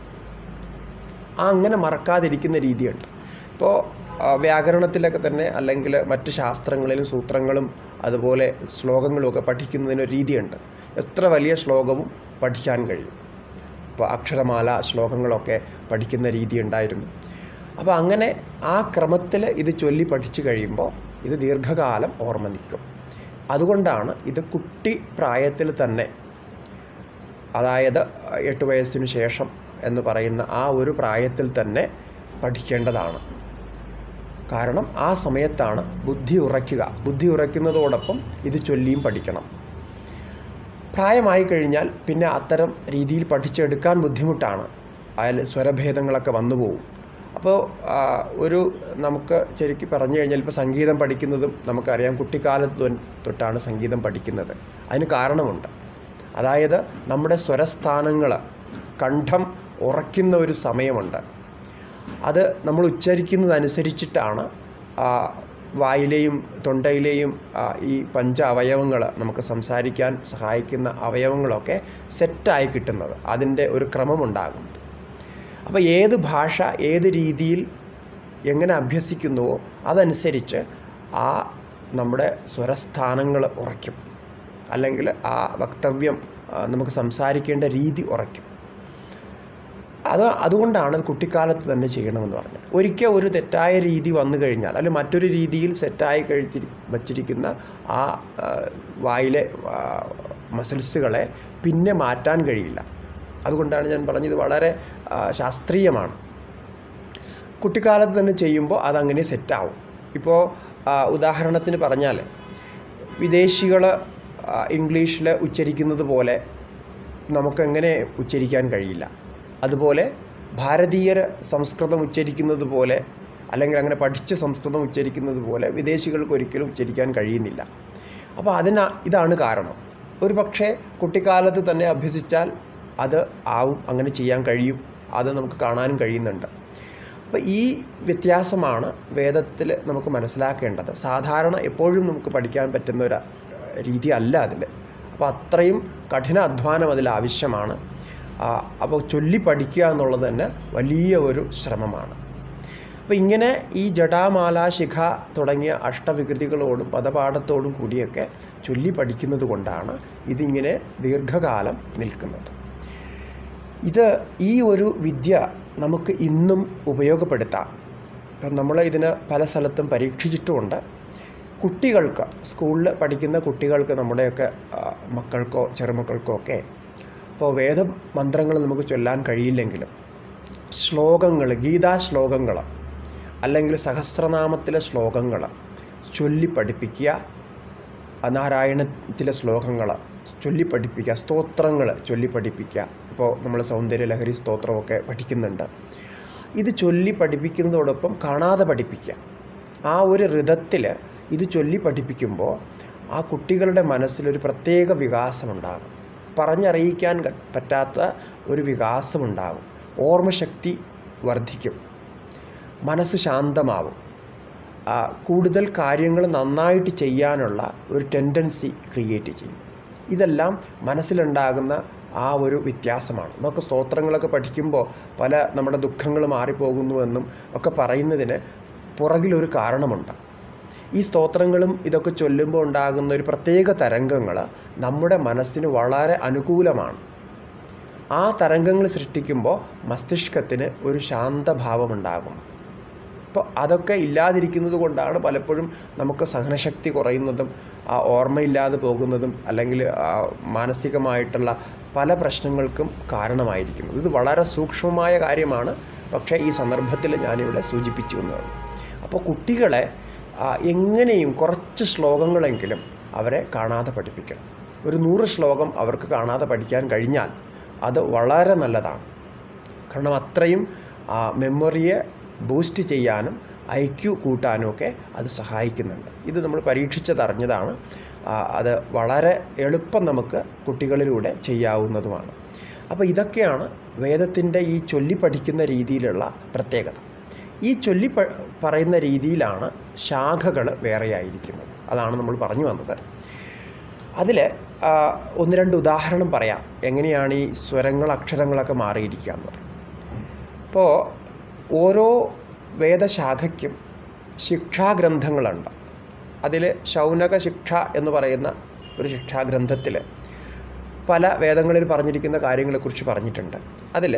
ആ അങ്ങനെ മറക്കാതിരിക്കുന്ന രീതിയുണ്ട് ഇപ്പോൾ ആ, വ്യാകരണത്തിലൊക്കെ തന്നെ അല്ലെങ്കിൽ മറ്റ് ശാസ്ത്രങ്ങളിലും സൂത്രങ്ങളും അതുപോലെ ശ്ലോകങ്ങളും ഒക്കെ പഠിക്കുന്നതിന് ഒരു രീതിയുണ്ട് എത്ര വലിയ ശ്ലോകവും പഠിക്കാൻ കഴിയും ഇപ്പോൾ അക്ഷരമാല ശ്ലോകങ്ങളൊക്കെ പഠിക്കുന്ന രീതി ഉണ്ടായിരുന്നു അപ്പോൾ അങ്ങനെ ആ ക്രമത്തിൽ ഇത് ചൊല്ലി പഠിച്ചു കഴിയുമ്പോൾ ഇത് ദീർഘകാലം ഓർമ്മ നിൽക്കും അതുകൊണ്ടാണ് ഇത് കുട്ടി പ്രായത്തിൽ തന്നെ അതായത് എട്ട് വയസ്സിന് ശേഷം എന്ന് പറയുന്ന ആ ഒരു പ്രായത്തിൽ തന്നെ പഠിക്കേണ്ടതാണ് കാരണം ആ സമയത്താണ് ബുദ്ധി ഉറയ്ക്കുക ബുദ്ധി ഉറയ്ക്കുന്നതോടൊപ്പം ഇത് ചൊല്ലിയും പഠിക്കണം പ്രായമായി കഴിഞ്ഞാൽ പിന്നെ അത്തരം രീതിയിൽ പഠിച്ചെടുക്കാൻ ബുദ്ധിമുട്ടാണ് അതിൽ സ്വരഭേദങ്ങളൊക്കെ വന്നു പോകും അപ്പോൾ ആ, ഒരു നമുക്ക് ശരിക്കും പറഞ്ഞു കഴിഞ്ഞാൽ ഇപ്പോൾ സംഗീതം പഠിക്കുന്നതും നമുക്കറിയാം കുട്ടിക്കാലത്ത് തൊ- തൊട്ടാണ് സംഗീതം പഠിക്കുന്നത് അതിന് കാരണമുണ്ട് അതായത് നമ്മുടെ സ്വരസ്ഥാനങ്ങൾ കണ്ഠം ഉറയ്ക്കുന്ന ഒരു സമയമുണ്ട് അത് നമ്മൾ ഉച്ചരിക്കുന്നതനുസരിച്ചിട്ടാണ് ആ, വായിലെയും തൊണ്ടയിലെയും ആ, ഈ പഞ്ച അവയവങ്ങൾ നമുക്ക് സംസാരിക്കാൻ സഹായിക്കുന്ന അവയവങ്ങളൊക്കെ സെറ്റായി കിട്ടുന്നത് അതിൻ്റെ ഒരു ക്രമമുണ്ടാകും അപ്പോൾ ഏത് ഭാഷ ഏത് രീതിയിൽ എങ്ങനെ അഭ്യസിക്കുന്നുവോ അതനുസരിച്ച് ആ നമ്മുടെ സ്വരസ്ഥാനങ്ങൾ ഉറയ്ക്കും അല്ലെങ്കിൽ ആ വക്തവ്യം ആ, നമുക്ക് സംസാരിക്കേണ്ട രീതി ഉറയ്ക്കും അത് അതുകൊണ്ടാണ് അത് കുട്ടിക്കാലത്ത് തന്നെ ചെയ്യണമെന്ന് പറഞ്ഞത് ഒരിക്കൽ ഒരു തെറ്റായ രീതി വന്നു കഴിഞ്ഞാൽ അല്ലെങ്കിൽ മറ്റൊരു രീതിയിൽ സെറ്റായി കഴിച്ചിരി വച്ചിരിക്കുന്ന ആ ആ, വായിലെ ആ, മസിൽസുകളെ പിന്നെ മാറ്റാൻ കഴിയില്ല അതുകൊണ്ടാണ് ഞാൻ പറഞ്ഞത് വളരെ ആ, ശാസ്ത്രീയമാണ് കുട്ടിക്കാലത്ത് തന്നെ ചെയ്യുമ്പോൾ അതങ്ങനെ സെറ്റാവും ഇപ്പോൾ ആ, ഉദാഹരണത്തിന് പറഞ്ഞാൽ വിദേശികൾ ഇംഗ്ലീഷിൽ ഉച്ചരിക്കുന്നത് പോലെ നമുക്കെങ്ങനെ ഉച്ചരിക്കാൻ കഴിയില്ല അതുപോലെ ഭാരതീയർ സംസ്കൃതം ഉച്ചരിക്കുന്നത് പോലെ അല്ലെങ്കിൽ അങ്ങനെ പഠിച്ച് സംസ്കൃതം ഉച്ചരിക്കുന്നത് പോലെ വിദേശികൾക്ക് ഒരിക്കലും ഉച്ചരിക്കാൻ കഴിയുന്നില്ല അപ്പോൾ അതിന് ഇതാണ് കാരണം ഒരു പക്ഷേ കുട്ടിക്കാലത്ത് തന്നെ അഭ്യസിച്ചാൽ അത് ആവും അങ്ങനെ ചെയ്യാൻ കഴിയും അത് നമുക്ക് കാണാനും കഴിയുന്നുണ്ട് അപ്പോൾ ഈ വ്യത്യാസമാണ് വേദത്തിൽ നമുക്ക് മനസ്സിലാക്കേണ്ടത് സാധാരണ എപ്പോഴും നമുക്ക് പഠിക്കാൻ പറ്റുന്ന ഒരു രീതി അല്ല അതിൽ അപ്പോൾ അത്രയും കഠിന അധ്വാനം അതിൽ ആവശ്യമാണ് ആ, അപ്പോൾ ചൊല്ലി പഠിക്കുക എന്നുള്ളത് തന്നെ വലിയ ഒരു ശ്രമമാണ് അപ്പോൾ ഇങ്ങനെ ഈ ജടാമാല ശിഖ തുടങ്ങിയ അഷ്ടവികൃതികളോടും പദപാഠത്തോടും കൂടിയൊക്കെ ചൊല്ലി പഠിക്കുന്നത് കൊണ്ടാണ് ഇതിങ്ങനെ ദീർഘകാലം നിൽക്കുന്നത് ഇത് ഈ ഒരു വിദ്യ നമുക്ക് ഇന്നും ഉപയോഗപ്പെടുത്താം ഇപ്പം നമ്മൾ ഇതിന് പല സ്ഥലത്തും പരീക്ഷിച്ചിട്ടുമുണ്ട് കുട്ടികൾക്ക് സ്കൂളിൽ പഠിക്കുന്ന കുട്ടികൾക്ക് നമ്മുടെയൊക്കെ ആ, മക്കൾക്കോ ചെറുമക്കൾക്കോ ഒക്കെ ഇപ്പോൾ വേദമന്ത്രങ്ങൾ നമുക്ക് ചൊല്ലാൻ കഴിയില്ലെങ്കിലും ശ്ലോകങ്ങൾ ഗീതാ ശ്ലോകങ്ങൾ അല്ലെങ്കിൽ സഹസ്രനാമത്തിലെ ശ്ലോകങ്ങൾ ചൊല്ലി പഠിപ്പിക്കുക നാരായണത്തിലെ ശ്ലോകങ്ങൾ ചൊല്ലി പഠിപ്പിക്കുക സ്തോത്രങ്ങൾ ചൊല്ലി പഠിപ്പിക്കുക ഇപ്പോൾ നമ്മൾ സൗന്ദര്യ ലഹരി സ്തോത്രമൊക്കെ പഠിക്കുന്നുണ്ട് ഇത് ചൊല്ലി പഠിപ്പിക്കുന്നതോടൊപ്പം കാണാതെ പഠിപ്പിക്കുക ആ ഒരു ഋതത്തിൽ ഇത് ചൊല്ലി പഠിപ്പിക്കുമ്പോൾ ആ കുട്ടികളുടെ മനസ്സിലൊരു പ്രത്യേക വികാസമുണ്ടാകും പറഞ്ഞറിയിക്കാൻ ക- പറ്റാത്ത ഒരു വികാസമുണ്ടാകും ഓർമ്മശക്തി വർദ്ധിക്കും മനസ്സ് ശാന്തമാവും ആ, കൂടുതൽ കാര്യങ്ങൾ നന്നായിട്ട് ചെയ്യാനുള്ള ഒരു ടെൻഡൻസി ക്രിയേറ്റ് ചെയ്യും ഇതെല്ലാം മനസ്സിലുണ്ടാകുന്ന ആ ഒരു വ്യത്യാസമാണ് നമുക്ക് സ്തോത്രങ്ങളൊക്കെ പഠിക്കുമ്പോൾ പല നമ്മുടെ ദുഃഖങ്ങൾ മാറിപ്പോകുന്നുവെന്നും ഒക്കെ പറയുന്നതിന് പുറകിലൊരു കാരണമുണ്ട് ഈ സ്തോത്രങ്ങളും ഇതൊക്കെ ചൊല്ലുമ്പോൾ ഉണ്ടാകുന്ന ഒരു പ്രത്യേക തരംഗങ്ങൾ നമ്മുടെ മനസ്സിന് വളരെ അനുകൂലമാണ് ആ തരംഗങ്ങൾ സൃഷ്ടിക്കുമ്പോൾ മസ്തിഷ്കത്തിന് ഒരു ശാന്തഭാവമുണ്ടാകും അപ്പോൾ അതൊക്കെ ഇല്ലാതിരിക്കുന്നത് കൊണ്ടാണ് പലപ്പോഴും നമുക്ക് സഹനശക്തി കുറയുന്നതും ആ ഓർമ്മയില്ലാതെ പോകുന്നതും അല്ലെങ്കിൽ ആ മാനസികമായിട്ടുള്ള പല പ്രശ്നങ്ങൾക്കും കാരണമായിരിക്കുന്നത് ഇത് വളരെ സൂക്ഷ്മമായ കാര്യമാണ് പക്ഷേ ഈ സന്ദർഭത്തിൽ ഞാനിവിടെ സൂചിപ്പിച്ചു എന്നതാണ് അപ്പോൾ കുട്ടികളെ ആ, എങ്ങനെയും കുറച്ച് ശ്ലോകങ്ങളെങ്കിലും അവരെ കാണാതെ പഠിപ്പിക്കണം ഒരു നൂറ് ശ്ലോകം അവർക്ക് കാണാതെ പഠിക്കാൻ കഴിഞ്ഞാൽ അത് വളരെ നല്ലതാണ് കാരണം അത്രയും ആ, മെമ്മറിയെ ബൂസ്റ്റ് ചെയ്യാനും ഐ ക്യു കൂട്ടാനും ഒക്കെ അത് സഹായിക്കുന്നുണ്ട് ഇത് നമ്മൾ പരീക്ഷിച്ചതറിഞ്ഞതാണ് ആ, അത് വളരെ എളുപ്പം നമുക്ക് കുട്ടികളിലൂടെ ചെയ്യാവുന്നതുമാണ് അപ്പോൾ ഇതൊക്കെയാണ് വേദത്തിൻ്റെ ഈ ചൊല്ലി പഠിക്കുന്ന രീതിയിലുള്ള പ്രത്യേകത ഈ ചൊല്ലി പ- പറയുന്ന രീതിയിലാണ് ശാഖകൾ വേറെയായിരിക്കുന്നത് അതാണ് നമ്മൾ പറഞ്ഞു വന്നത് അതിൽ ഒന്ന് രണ്ട് ഉദാഹരണം പറയാം എങ്ങനെയാണ് ഈ സ്വരങ്ങൾ അക്ഷരങ്ങളൊക്കെ മാറിയിരിക്കുക എന്ന് പറയും ഇപ്പോൾ ഓരോ വേദശാഖയ്ക്കും ശിക്ഷാഗ്രന്ഥങ്ങളുണ്ട് അതിൽ ശൗനക ശിക്ഷ എന്ന് പറയുന്ന ഒരു ശിക്ഷാഗ്രന്ഥത്തിൽ പല വേദങ്ങളിൽ പറഞ്ഞിരിക്കുന്ന കാര്യങ്ങളെക്കുറിച്ച് പറഞ്ഞിട്ടുണ്ട് അതിൽ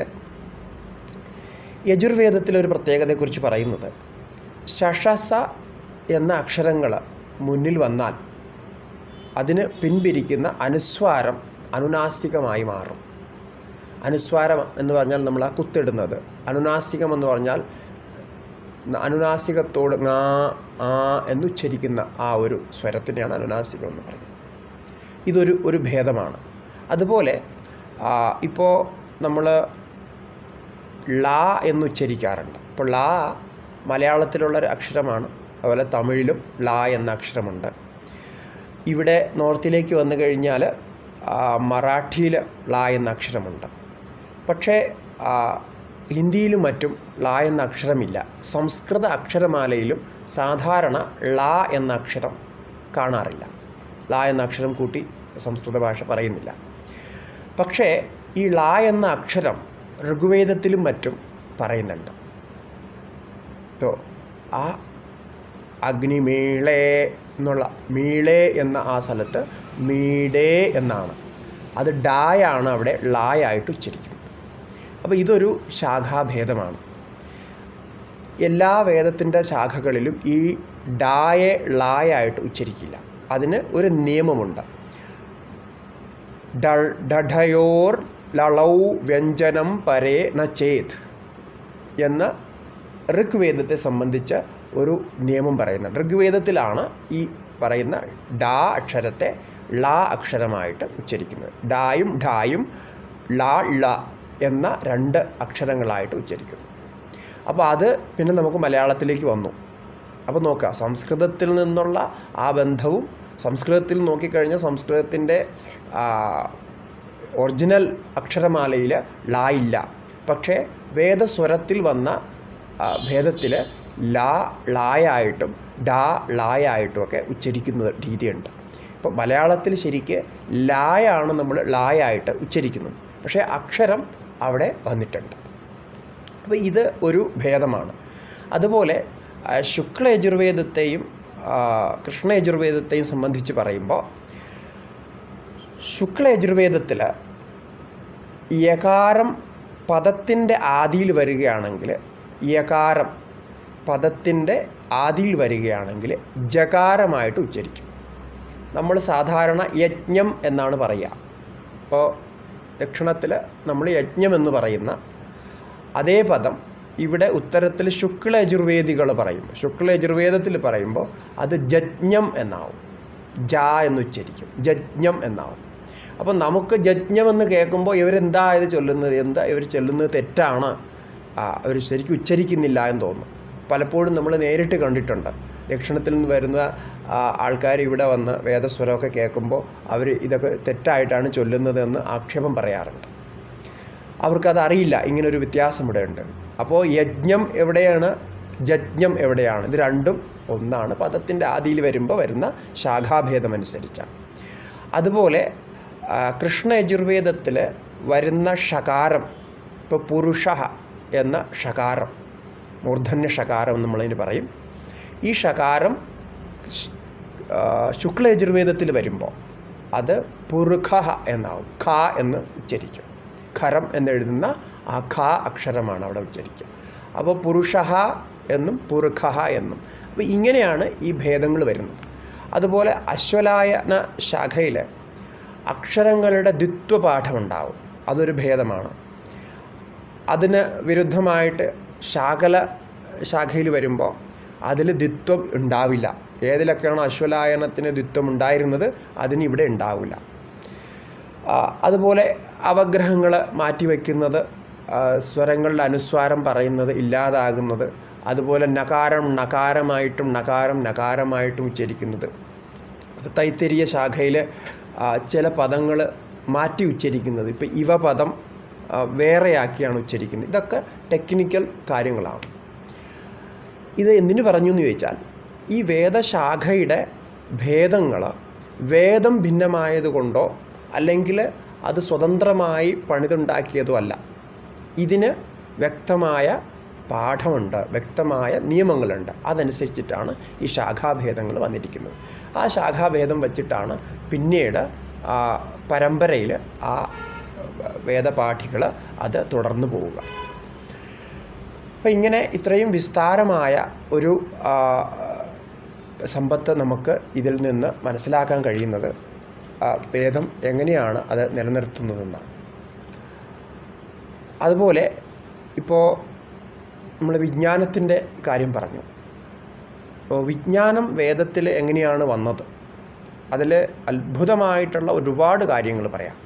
യജുർവേദത്തിലെ ഒരു പ്രത്യേകതയെക്കുറിച്ച് പറയുന്നത് ശഷസ എന്ന അക്ഷരങ്ങൾ മുന്നിൽ വന്നാൽ അതിന് പിൻപിരിക്കുന്ന അനുസ്വാരം അനുനാസികമായി മാറും അനുസ്വാരം എന്ന് പറഞ്ഞാൽ നമ്മൾ ആ കുത്തിടുന്നത് അനുനാസികം എന്ന് പറഞ്ഞാൽ ന- അനുനാസികത്തോട് ങാ ആ എന്നുച്ചരിക്കുന്ന ആ ഒരു സ്വരത്തിനെയാണ് അനുനാസികം എന്ന് പറയുന്നത് ഇതൊരു ഒരു ഭേദമാണ് അതുപോലെ ഇപ്പോൾ നമ്മൾ ലാ എന്നുച്ചരിക്കാറുണ്ട് അപ്പോൾ ലാ മലയാളത്തിലുള്ള ഒരു അക്ഷരമാണ് അതുപോലെ തമിഴിലും ലാ എന്ന അക്ഷരമുണ്ട് ഇവിടെ നോർത്തിലേക്ക് വന്നു കഴിഞ്ഞാൽ മറാഠിയിൽ ലാ എന്ന അക്ഷരമുണ്ട് പക്ഷേ ആ, ഹിന്ദിയിലും മറ്റും ലാ എന്ന അക്ഷരമില്ല സംസ്കൃത അക്ഷരമാലയിലും സാധാരണ ലാ എന്ന അക്ഷരം കാണാറില്ല ലാ എന്ന അക്ഷരം കൂട്ടി സംസ്കൃത ഭാഷ പറയുന്നില്ല പക്ഷേ ഈ ലാ എന്ന അക്ഷരം ഋഗ്വേദത്തിലും മറ്റും പറയുന്നുണ്ട് ഇപ്പോൾ ആ അഗ്നിമീളേ എന്നുള്ള മീളേ എന്ന ആ സ്ഥലത്ത് മീടേ എന്നാണ് അത് ഡായാണ് അവിടെ ളായായിട്ട് ഉച്ചരിക്കുന്നത് അപ്പോൾ ഇതൊരു ശാഖാഭേദമാണ് എല്ലാ വേദത്തിൻ്റെ ശാഖകളിലും ഈ ഡായെ ളായായിട്ട് ഉച്ചരിക്കില്ല അതിന് ഒരു നിയമമുണ്ട് ഡ- ഡഠയോർ ലളൗ വ്യഞ്ജനം പരേ ന ചേത് എന്ന ഋഗ്വേദത്തെ സംബന്ധിച്ച് ഒരു നിയമം പറയുന്നുണ്ട് ഋഗ്വേദത്തിലാണ് ഈ പറയുന്ന ഡാ അക്ഷരത്തെ ള അക്ഷരമായിട്ട് ഉച്ചരിക്കുന്നത് ഡായും ഢായും ള ള എന്ന രണ്ട് അക്ഷരങ്ങളായിട്ട് ഉച്ചരിക്കുന്നു അപ്പോൾ അത് പിന്നെ നമുക്ക് മലയാളത്തിലേക്ക് വന്നു അപ്പോൾ നോക്കുക സംസ്കൃതത്തിൽ നിന്നുള്ള ആ ബന്ധവും സംസ്കൃതത്തിൽ നോക്കിക്കഴിഞ്ഞാൽ സംസ്കൃതത്തിൻ്റെ ഒറിജിനൽ അക്ഷരമാലയിൽ ലാ ഇല്ല പക്ഷേ വേദസ്വരത്തിൽ വന്ന ഭേദത്തിൽ ലാ ളായായിട്ടും ഡാ ളായായിട്ടും ഒക്കെ ഉച്ചരിക്കുന്ന രീതിയുണ്ട് ഇപ്പോൾ മലയാളത്തിൽ ശരിക്ക് ലായാണ് നമ്മൾ ളായായിട്ട് ഉച്ചരിക്കുന്നത് പക്ഷേ അക്ഷരം അവിടെ വന്നിട്ടുണ്ട് അപ്പോൾ ഇത് ഒരു ഭേദമാണ് അതുപോലെ ആ, ശുക്ല യജുർവേദത്തെയും ആ, കൃഷ്ണ യജുർവേദത്തെയും സംബന്ധിച്ച് പറയുമ്പോൾ ശുക്ല യജുർവേദത്തിൽ യകാരം പദത്തിൻ്റെ ആദിയിൽ വരികയാണെങ്കിൽ യകാരം പദത്തിൻ്റെ ആദിയിൽ വരികയാണെങ്കിൽ ജകാരമായിട്ട് ഉച്ചരിക്കും നമ്മൾ സാധാരണ യജ്ഞം എന്നാണ് പറയുക ഇപ്പോൾ ദക്ഷിണത്തിൽ നമ്മൾ യജ്ഞം എന്ന് പറയുന്ന അതേ പദം ഇവിടെ ഉത്തരത്തിൽ ശുക്ല യജുർവേദികൾ പറയും ശുക്ല യജുർവേദത്തിൽ പറയുമ്പോൾ അത് ജജ്ഞം എന്നാവും ജ എന്ന് ഉച്ചരിക്കും ജജ്ഞം എന്നാവും അപ്പോൾ നമുക്ക് ജജ്ഞം എന്ന് കേൾക്കുമ്പോൾ ഇവരെന്താ ഇത് ചൊല്ലുന്നത് എന്താ ഇവർ ചൊല്ലുന്നത് തെറ്റാണ് ആ അവർ ശരിക്കും ഉച്ചരിക്കുന്നില്ല എന്ന് തോന്നും പലപ്പോഴും നമ്മൾ നേരിട്ട് കണ്ടിട്ടുണ്ട് ദക്ഷിണത്തിൽ നിന്ന് വരുന്ന ആൾക്കാർ ഇവിടെ വന്ന് വേദസ്വരമൊക്കെ കേൾക്കുമ്പോൾ അവർ ഇതൊക്കെ തെറ്റായിട്ടാണ് ചൊല്ലുന്നത് എന്ന് ആക്ഷേപം പറയാറുണ്ട് അവർക്കത് അറിയില്ല ഇങ്ങനൊരു വ്യത്യാസം ഇവിടെ ഉണ്ട് അപ്പോൾ യജ്ഞം എവിടെയാണ് ജജ്ഞം എവിടെയാണ് ഇത് രണ്ടും ഒന്നാണ് പദത്തിൻ്റെ ആദിയിൽ വരുമ്പോൾ വരുന്ന ശാഖാഭേദമനുസരിച്ചാണ് അതുപോലെ ആ, കൃഷ്ണ യജുർവേദത്തിൽ വരുന്ന ഷകാരം ഇപ്പോൾ പുരുഷ എന്ന ഷകാരം മൂർധന്യ ഷകാരം നമ്മളതിന് പറയും ഈ ഷകാരം ശ്- ആ, ശുക്ല യജുർവേദത്തിൽ വരുമ്പോൾ അത് പുരുഖ എന്നാവും ഖ എന്ന് ഉച്ചരിക്കും ഖരം എന്നെഴുതുന്ന ആ ഖ അക്ഷരമാണ് അവിടെ ഉച്ചരിക്കുക അപ്പോൾ പുരുഷ എന്നും പുരുഖ എന്നും അപ്പോൾ ഇങ്ങനെയാണ് ഈ ഭേദങ്ങൾ വരുന്നത് അതുപോലെ അശ്വലായന ശാഖയിൽ അക്ഷരങ്ങളുടെ ദ്വിത്വപാഠമുണ്ടാവും അതൊരു ഭേദമാണ് അതിന് വിരുദ്ധമായിട്ട് ശാകല ശാഖയിൽ വരുമ്പോൾ അതിൽ ദ്വിത്വം ഉണ്ടാവില്ല ഏതിലൊക്കെയാണോ അശ്വലായനത്തിന് ദ്വിത്വം ഉണ്ടായിരുന്നത് അതിന് ഇവിടെ ഉണ്ടാവില്ല ആ, അതുപോലെ അവഗ്രഹങ്ങൾ മാറ്റിവെക്കുന്നത് ആ, സ്വരങ്ങളുടെ അനുസ്വാരം പറയുന്നത് ഇല്ലാതാകുന്നത് അതുപോലെ നകാരം നകാരമായിട്ടും നകാരം നകാരമായിട്ടും ഉച്ചരിക്കുന്നത് അത് തൈത്തരീയ ശാഖയിൽ ചില പദങ്ങൾ മാറ്റി ഉച്ചരിക്കുന്നത് ഇപ്പോൾ ഇവ പദം ആ, വേറെയാക്കിയാണ് ഉച്ചരിക്കുന്നത് ഇതൊക്കെ ടെക്നിക്കൽ കാര്യങ്ങളാണ് ഇത് എന്തിനു പറഞ്ഞു എന്ന് ചോദിച്ചാൽ ഈ വേദശാഖയുടെ ഭേദങ്ങൾ വേദം ഭിന്നമായതുകൊണ്ടോ അല്ലെങ്കിൽ അത് സ്വതന്ത്രമായി പണിതുണ്ടാക്കിയതോ അല്ല ഇതിന് വ്യക്തമായ പാഠമുണ്ട് വ്യക്തമായ നിയമങ്ങളുണ്ട് അതനുസരിച്ചിട്ടാണ് ഈ ശാഖാഭേദങ്ങൾ വന്നിരിക്കുന്നത് ആ ശാഖാഭേദം വച്ചിട്ടാണ് പിന്നീട് ആ പരമ്പരയിൽ ആ വേദപാഠികൾ അത് തുടർന്നു പോവുക അപ്പോൾ ഇങ്ങനെ ഇത്രയും വിസ്താരമായ ഒരു ആ, സമ്പത്ത് നമുക്ക് ഇതിൽ നിന്ന് മനസ്സിലാക്കാൻ കഴിയുന്നത് ആ, വേദം എങ്ങനെയാണ് അത് നിലനിർത്തുന്നതെന്നാണ് അതുപോലെ ഇപ്പോൾ നമ്മൾ വിജ്ഞാനത്തിൻ്റെ കാര്യം പറഞ്ഞു അപ്പോൾ വിജ്ഞാനം വേദത്തിൽ എങ്ങനെയാണ് വന്നത് അതിൽ അത്ഭുതമായിട്ടുള്ള ഒരുപാട് കാര്യങ്ങൾ പറയാം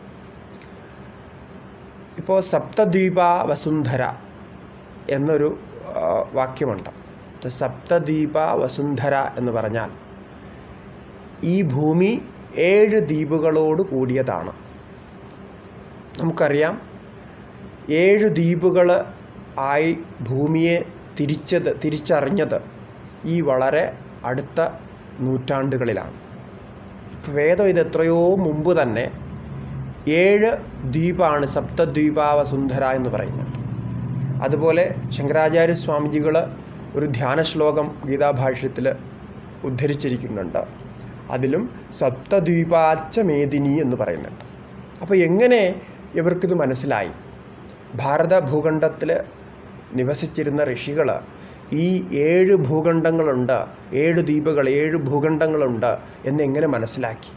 ഇപ്പോൾ സപ്തദ്വീപ വസുന്ധര എന്നൊരു ആ, വാക്യമുണ്ട് ഇത് സപ്തദ്വീപ വസുന്ധര എന്ന് പറഞ്ഞാൽ ഈ ഭൂമി ഏഴ് ദ്വീപുകളോട് കൂടിയതാണ് നമുക്കറിയാം ഏഴ് ദ്വീപുകൾ ആയി ഭൂമിയെ തിരിച്ചത് തിരിച്ചറിഞ്ഞത് ഈ വളരെ അടുത്ത നൂറ്റാണ്ടുകളിലാണ് ഇപ്പോൾ വേദം ഇത് എത്രയോ മുമ്പ് തന്നെ ഏഴ് ദ്വീപാണ് സപ്തദ്വീപാവസുന്ധര എന്ന് പറയുന്നുണ്ട് അതുപോലെ ശങ്കരാചാര്യ സ്വാമിജികൾ ഒരു ധ്യാന ശ്ലോകം ഗീതാഭാഷ്യത്തിൽ ഉദ്ധരിച്ചിരിക്കുന്നുണ്ട് അതിലും സപ്തദ്വീപാച്ച മേദിനി എന്ന് പറയുന്നുണ്ട് അപ്പോൾ എങ്ങനെ ഇവർക്കിത് മനസ്സിലായി ഭാരത ഭൂഖണ്ഡത്തിൽ നിവസിച്ചിരുന്ന ഋഷികൾ ഈ ഏഴ് ഭൂഖണ്ഡങ്ങളുണ്ട് ഏഴ് ദ്വീപുകൾ ഏഴ് ഭൂഖണ്ഡങ്ങളുണ്ട് എന്നെങ്ങനെ മനസ്സിലാക്കി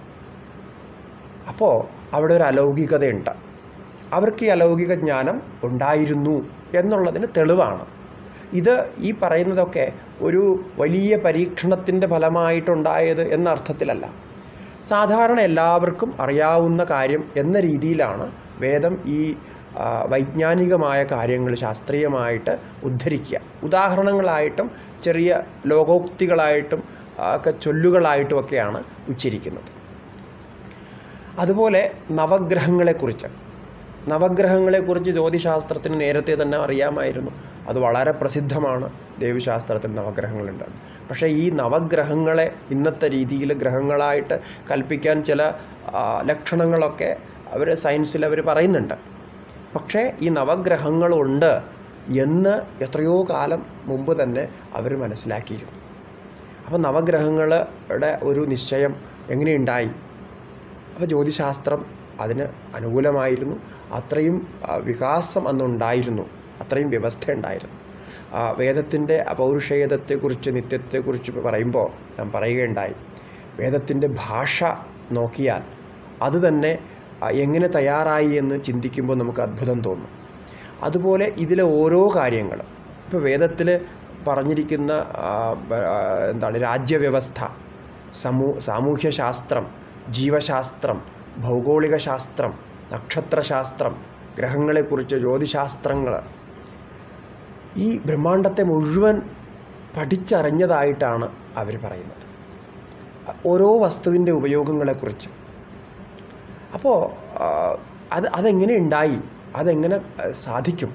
അപ്പോൾ അവിടെ ഒരു അലൗകികതയുണ്ട് അവർക്ക് ഈ അലൗകിക ജ്ഞാനം ഉണ്ടായിരുന്നു എന്നുള്ളതിന് തെളിവാണ് ഇത് ഈ പറയുന്നതൊക്കെ ഒരു വലിയ പരീക്ഷണത്തിൻ്റെ ഫലമായിട്ടുണ്ടായത് എന്ന അർത്ഥത്തിലല്ല സാധാരണ എല്ലാവർക്കും അറിയാവുന്ന കാര്യം എന്ന രീതിയിലാണ് വേദം ഈ ആ, വൈജ്ഞാനികമായ കാര്യങ്ങൾ ശാസ്ത്രീയമായിട്ട് ഉദ്ധരിക്കുക ഉദാഹരണങ്ങളായിട്ടും ചെറിയ ലോകോക്തികളായിട്ടും ആ, ഒക്കെ ചൊല്ലുകളായിട്ടും ഒക്കെയാണ് ഉച്ചരിക്കുന്നത് അതുപോലെ നവഗ്രഹങ്ങളെക്കുറിച്ച് നവഗ്രഹങ്ങളെക്കുറിച്ച് ജ്യോതിശാസ്ത്രത്തിന് നേരത്തെ തന്നെ അറിയാമായിരുന്നു അത് വളരെ പ്രസിദ്ധമാണ് ദേവശാസ്ത്രത്തിൽ നവഗ്രഹങ്ങളുണ്ട് പക്ഷേ ഈ നവഗ്രഹങ്ങളെ ഇന്നത്തെ രീതിയിൽ ഗ്രഹങ്ങളായിട്ട് കൽപ്പിക്കാൻ ചില ആ, ലക്ഷണങ്ങളൊക്കെ അവർ സയൻസിൽ അവർ പറയുന്നുണ്ട് പക്ഷേ ഈ നവഗ്രഹങ്ങളുണ്ട് എന്ന് എത്രയോ കാലം മുമ്പ് തന്നെ അവർ മനസ്സിലാക്കിയിരുന്നു അപ്പോൾ നവഗ്രഹങ്ങളുടെ ഒരു നിശ്ചയം എങ്ങനെയുണ്ടായി അപ്പോൾ ജ്യോതിശാസ്ത്രം അതിന് അനുകൂലമായിരുന്നു അത്രയും ആ, വികാസം അന്നുണ്ടായിരുന്നു അത്രയും വ്യവസ്ഥ ഉണ്ടായിരുന്നു ആ, വേദത്തിൻ്റെ അപൗരുഷേയതത്തെക്കുറിച്ച് നിത്യത്തെക്കുറിച്ച് പറയുമ്പോൾ ഞാൻ പറയുകയുണ്ടായി വേദത്തിൻ്റെ ഭാഷ നോക്കിയാൽ അത് തന്നെ ആ, എങ്ങനെ തയ്യാറായി എന്ന് ചിന്തിക്കുമ്പോൾ നമുക്ക് അത്ഭുതം തോന്നും അതുപോലെ ഇതിലെ ഓരോ കാര്യങ്ങൾ ഇപ്പോൾ വേദത്തിൽ പറഞ്ഞിരിക്കുന്ന ആ, ബ- ആ, എന്താണ് രാജ്യവ്യവസ്ഥ സമൂ സാമൂഹ്യശാസ്ത്രം ജീവശാസ്ത്രം ഭൗഗോളിക ശാസ്ത്രം നക്ഷത്രശാസ്ത്രം ഗ്രഹങ്ങളെക്കുറിച്ച് ജ്യോതിശാസ്ത്രങ്ങൾ ഈ ബ്രഹ്മാണ്ടത്തെ മുഴുവൻ പഠിച്ചറിഞ്ഞതായിട്ടാണ് അവർ പറയുന്നത് ഓരോ വസ്തുവിൻ്റെ ഉപയോഗങ്ങളെക്കുറിച്ച് അപ്പോൾ ആ, അത് അതെങ്ങനെ ഉണ്ടായി അതെങ്ങനെ ആ, സാധിക്കും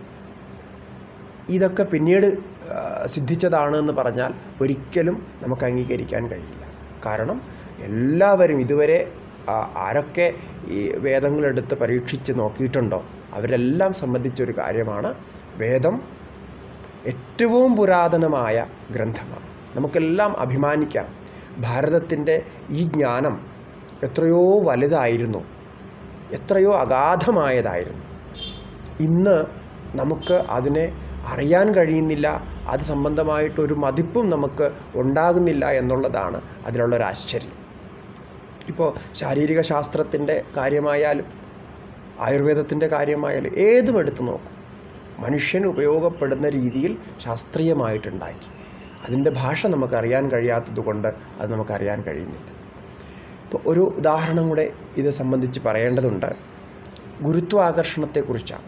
ഇതൊക്കെ പിന്നീട് ആ, സിദ്ധിച്ചതാണ് എന്ന് പറഞ്ഞാൽ ഒരിക്കലും നമുക്ക് അംഗീകരിക്കാൻ കഴിയില്ല കാരണം എല്ലാവരും ഇതുവരെ ആ, ആരൊക്കെ ഈ വേദങ്ങളെടുത്ത് പരീക്ഷിച്ച് നോക്കിയിട്ടുണ്ടോ അവരെല്ലാം സംബന്ധിച്ചൊരു കാര്യമാണ് വേദം ഏറ്റവും പുരാതനമായ ഗ്രന്ഥമാണ് നമുക്കെല്ലാം അഭിമാനിക്കാം ഭാരതത്തിൻ്റെ ഈ ജ്ഞാനം എത്രയോ വലുതായിരുന്നു എത്രയോ അഗാധമായതായിരുന്നു ഇന്ന് നമുക്ക് അതിനെ അറിയാൻ കഴിയുന്നില്ല അത് സംബന്ധമായിട്ടൊരു മതിപ്പും നമുക്ക് ഉണ്ടാകുന്നില്ല എന്നുള്ളതാണ് അതിലുള്ളൊരു ആശ്ചര്യം ഇപ്പോൾ ശാരീരിക ശാസ്ത്രത്തിൻ്റെ കാര്യമായാലും ആയുർവേദത്തിൻ്റെ കാര്യമായാലും ഏതും എടുത്തു നോക്കും മനുഷ്യന് ഉപയോഗപ്പെടുന്ന രീതിയിൽ ശാസ്ത്രീയമായിട്ടുണ്ടാക്കി അതിൻ്റെ ഭാഷ നമുക്കറിയാൻ കഴിയാത്തത് കൊണ്ട് അത് നമുക്കറിയാൻ കഴിയുന്നില്ല ഇപ്പോൾ ഒരു ഉദാഹരണം കൂടെ ഇത് സംബന്ധിച്ച് പറയേണ്ടതുണ്ട് ഗുരുത്വാകർഷണത്തെക്കുറിച്ചാണ്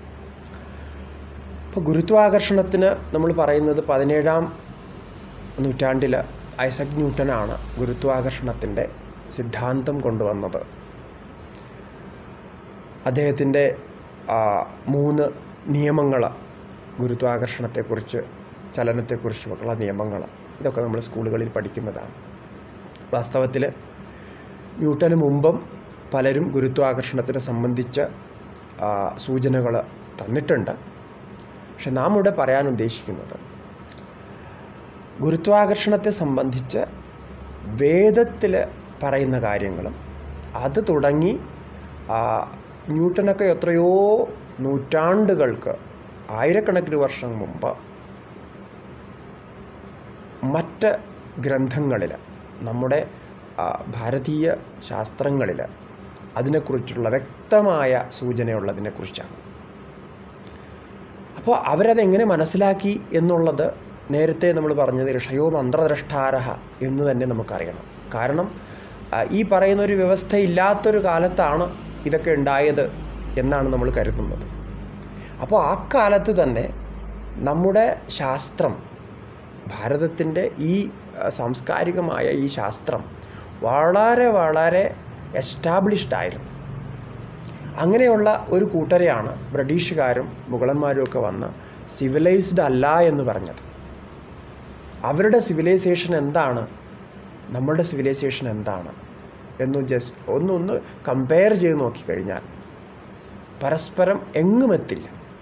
ഇപ്പോൾ ഗുരുത്വാകർഷണത്തിന് നമ്മൾ പറയുന്നത് പതിനേഴാം നൂറ്റാണ്ടിൽ ഐസക് ന്യൂട്ടനാണ് ഗുരുത്വാകർഷണത്തിൻ്റെ സിദ്ധാന്തം കൊണ്ടുവന്നത് അദ്ദേഹത്തിൻ്റെ ആ, മൂന്ന് നിയമങ്ങൾ ഗുരുത്വാകർഷണത്തെക്കുറിച്ച് ചലനത്തെക്കുറിച്ചുമൊക്കെയുള്ള നിയമങ്ങൾ ഇതൊക്കെ നമ്മൾ സ്കൂളുകളിൽ പഠിക്കുന്നതാണ് വാസ്തവത്തിൽ ന്യൂട്ടന് മുമ്പും പലരും ഗുരുത്വാകർഷണത്തിനെ സംബന്ധിച്ച് സൂചനകൾ തന്നിട്ടുണ്ട് പക്ഷെ നാം ഇവിടെ പറയാൻ ഉദ്ദേശിക്കുന്നത് ഗുരുത്വാകർഷണത്തെ സംബന്ധിച്ച് വേദത്തിൽ പറയുന്ന കാര്യങ്ങളും അത് തുടങ്ങി ആ, ന്യൂട്ടനൊക്കെ എത്രയോ നൂറ്റാണ്ടുകൾക്ക് ആയിരക്കണക്കിന് വർഷം മുമ്പ് മറ്റ് ഗ്രന്ഥങ്ങളിൽ നമ്മുടെ ആ, ഭാരതീയ ശാസ്ത്രങ്ങളിൽ അതിനെക്കുറിച്ചുള്ള വ്യക്തമായ സൂചനയുള്ളതിനെക്കുറിച്ചാണ് അപ്പോൾ അവരതെങ്ങനെ മനസ്സിലാക്കി എന്നുള്ളത് നേരത്തെ നമ്മൾ പറഞ്ഞത് ഋഷയോ മന്ത്രദ്രഷ്ടാരഹ എന്ന് തന്നെ നമുക്കറിയണം കാരണം ആ, ഈ പറയുന്ന ഒരു വ്യവസ്ഥ ഇല്ലാത്തൊരു കാലത്താണ് ഇതൊക്കെ ഉണ്ടായത് എന്നാണ് നമ്മൾ കരുതുന്നത് അപ്പോൾ ആ കാലത്ത് തന്നെ നമ്മുടെ ശാസ്ത്രം ഭാരതത്തിൻ്റെ ഈ ആ, സാംസ്കാരികമായ ഈ ശാസ്ത്രം വളരെ വളരെ എസ്റ്റാബ്ലിഷ്ഡ് ആയിരുന്നു അങ്ങനെയുള്ള ഒരു കൂട്ടരെയാണ് ബ്രിട്ടീഷുകാരും മുഗളന്മാരും ഒക്കെ വന്ന് സിവിലൈസ്ഡ് അല്ല എന്ന് പറഞ്ഞത് അവരുടെ സിവിലൈസേഷൻ എന്താണ് നമ്മളുടെ സിവിലൈസേഷൻ എന്താണ് എന്ന് ജസ്റ്റ് ഒന്നൊന്ന് കമ്പയർ ചെയ്ത് നോക്കിക്കഴിഞ്ഞാൽ പരസ്പരം എങ്ങും എത്തില്ല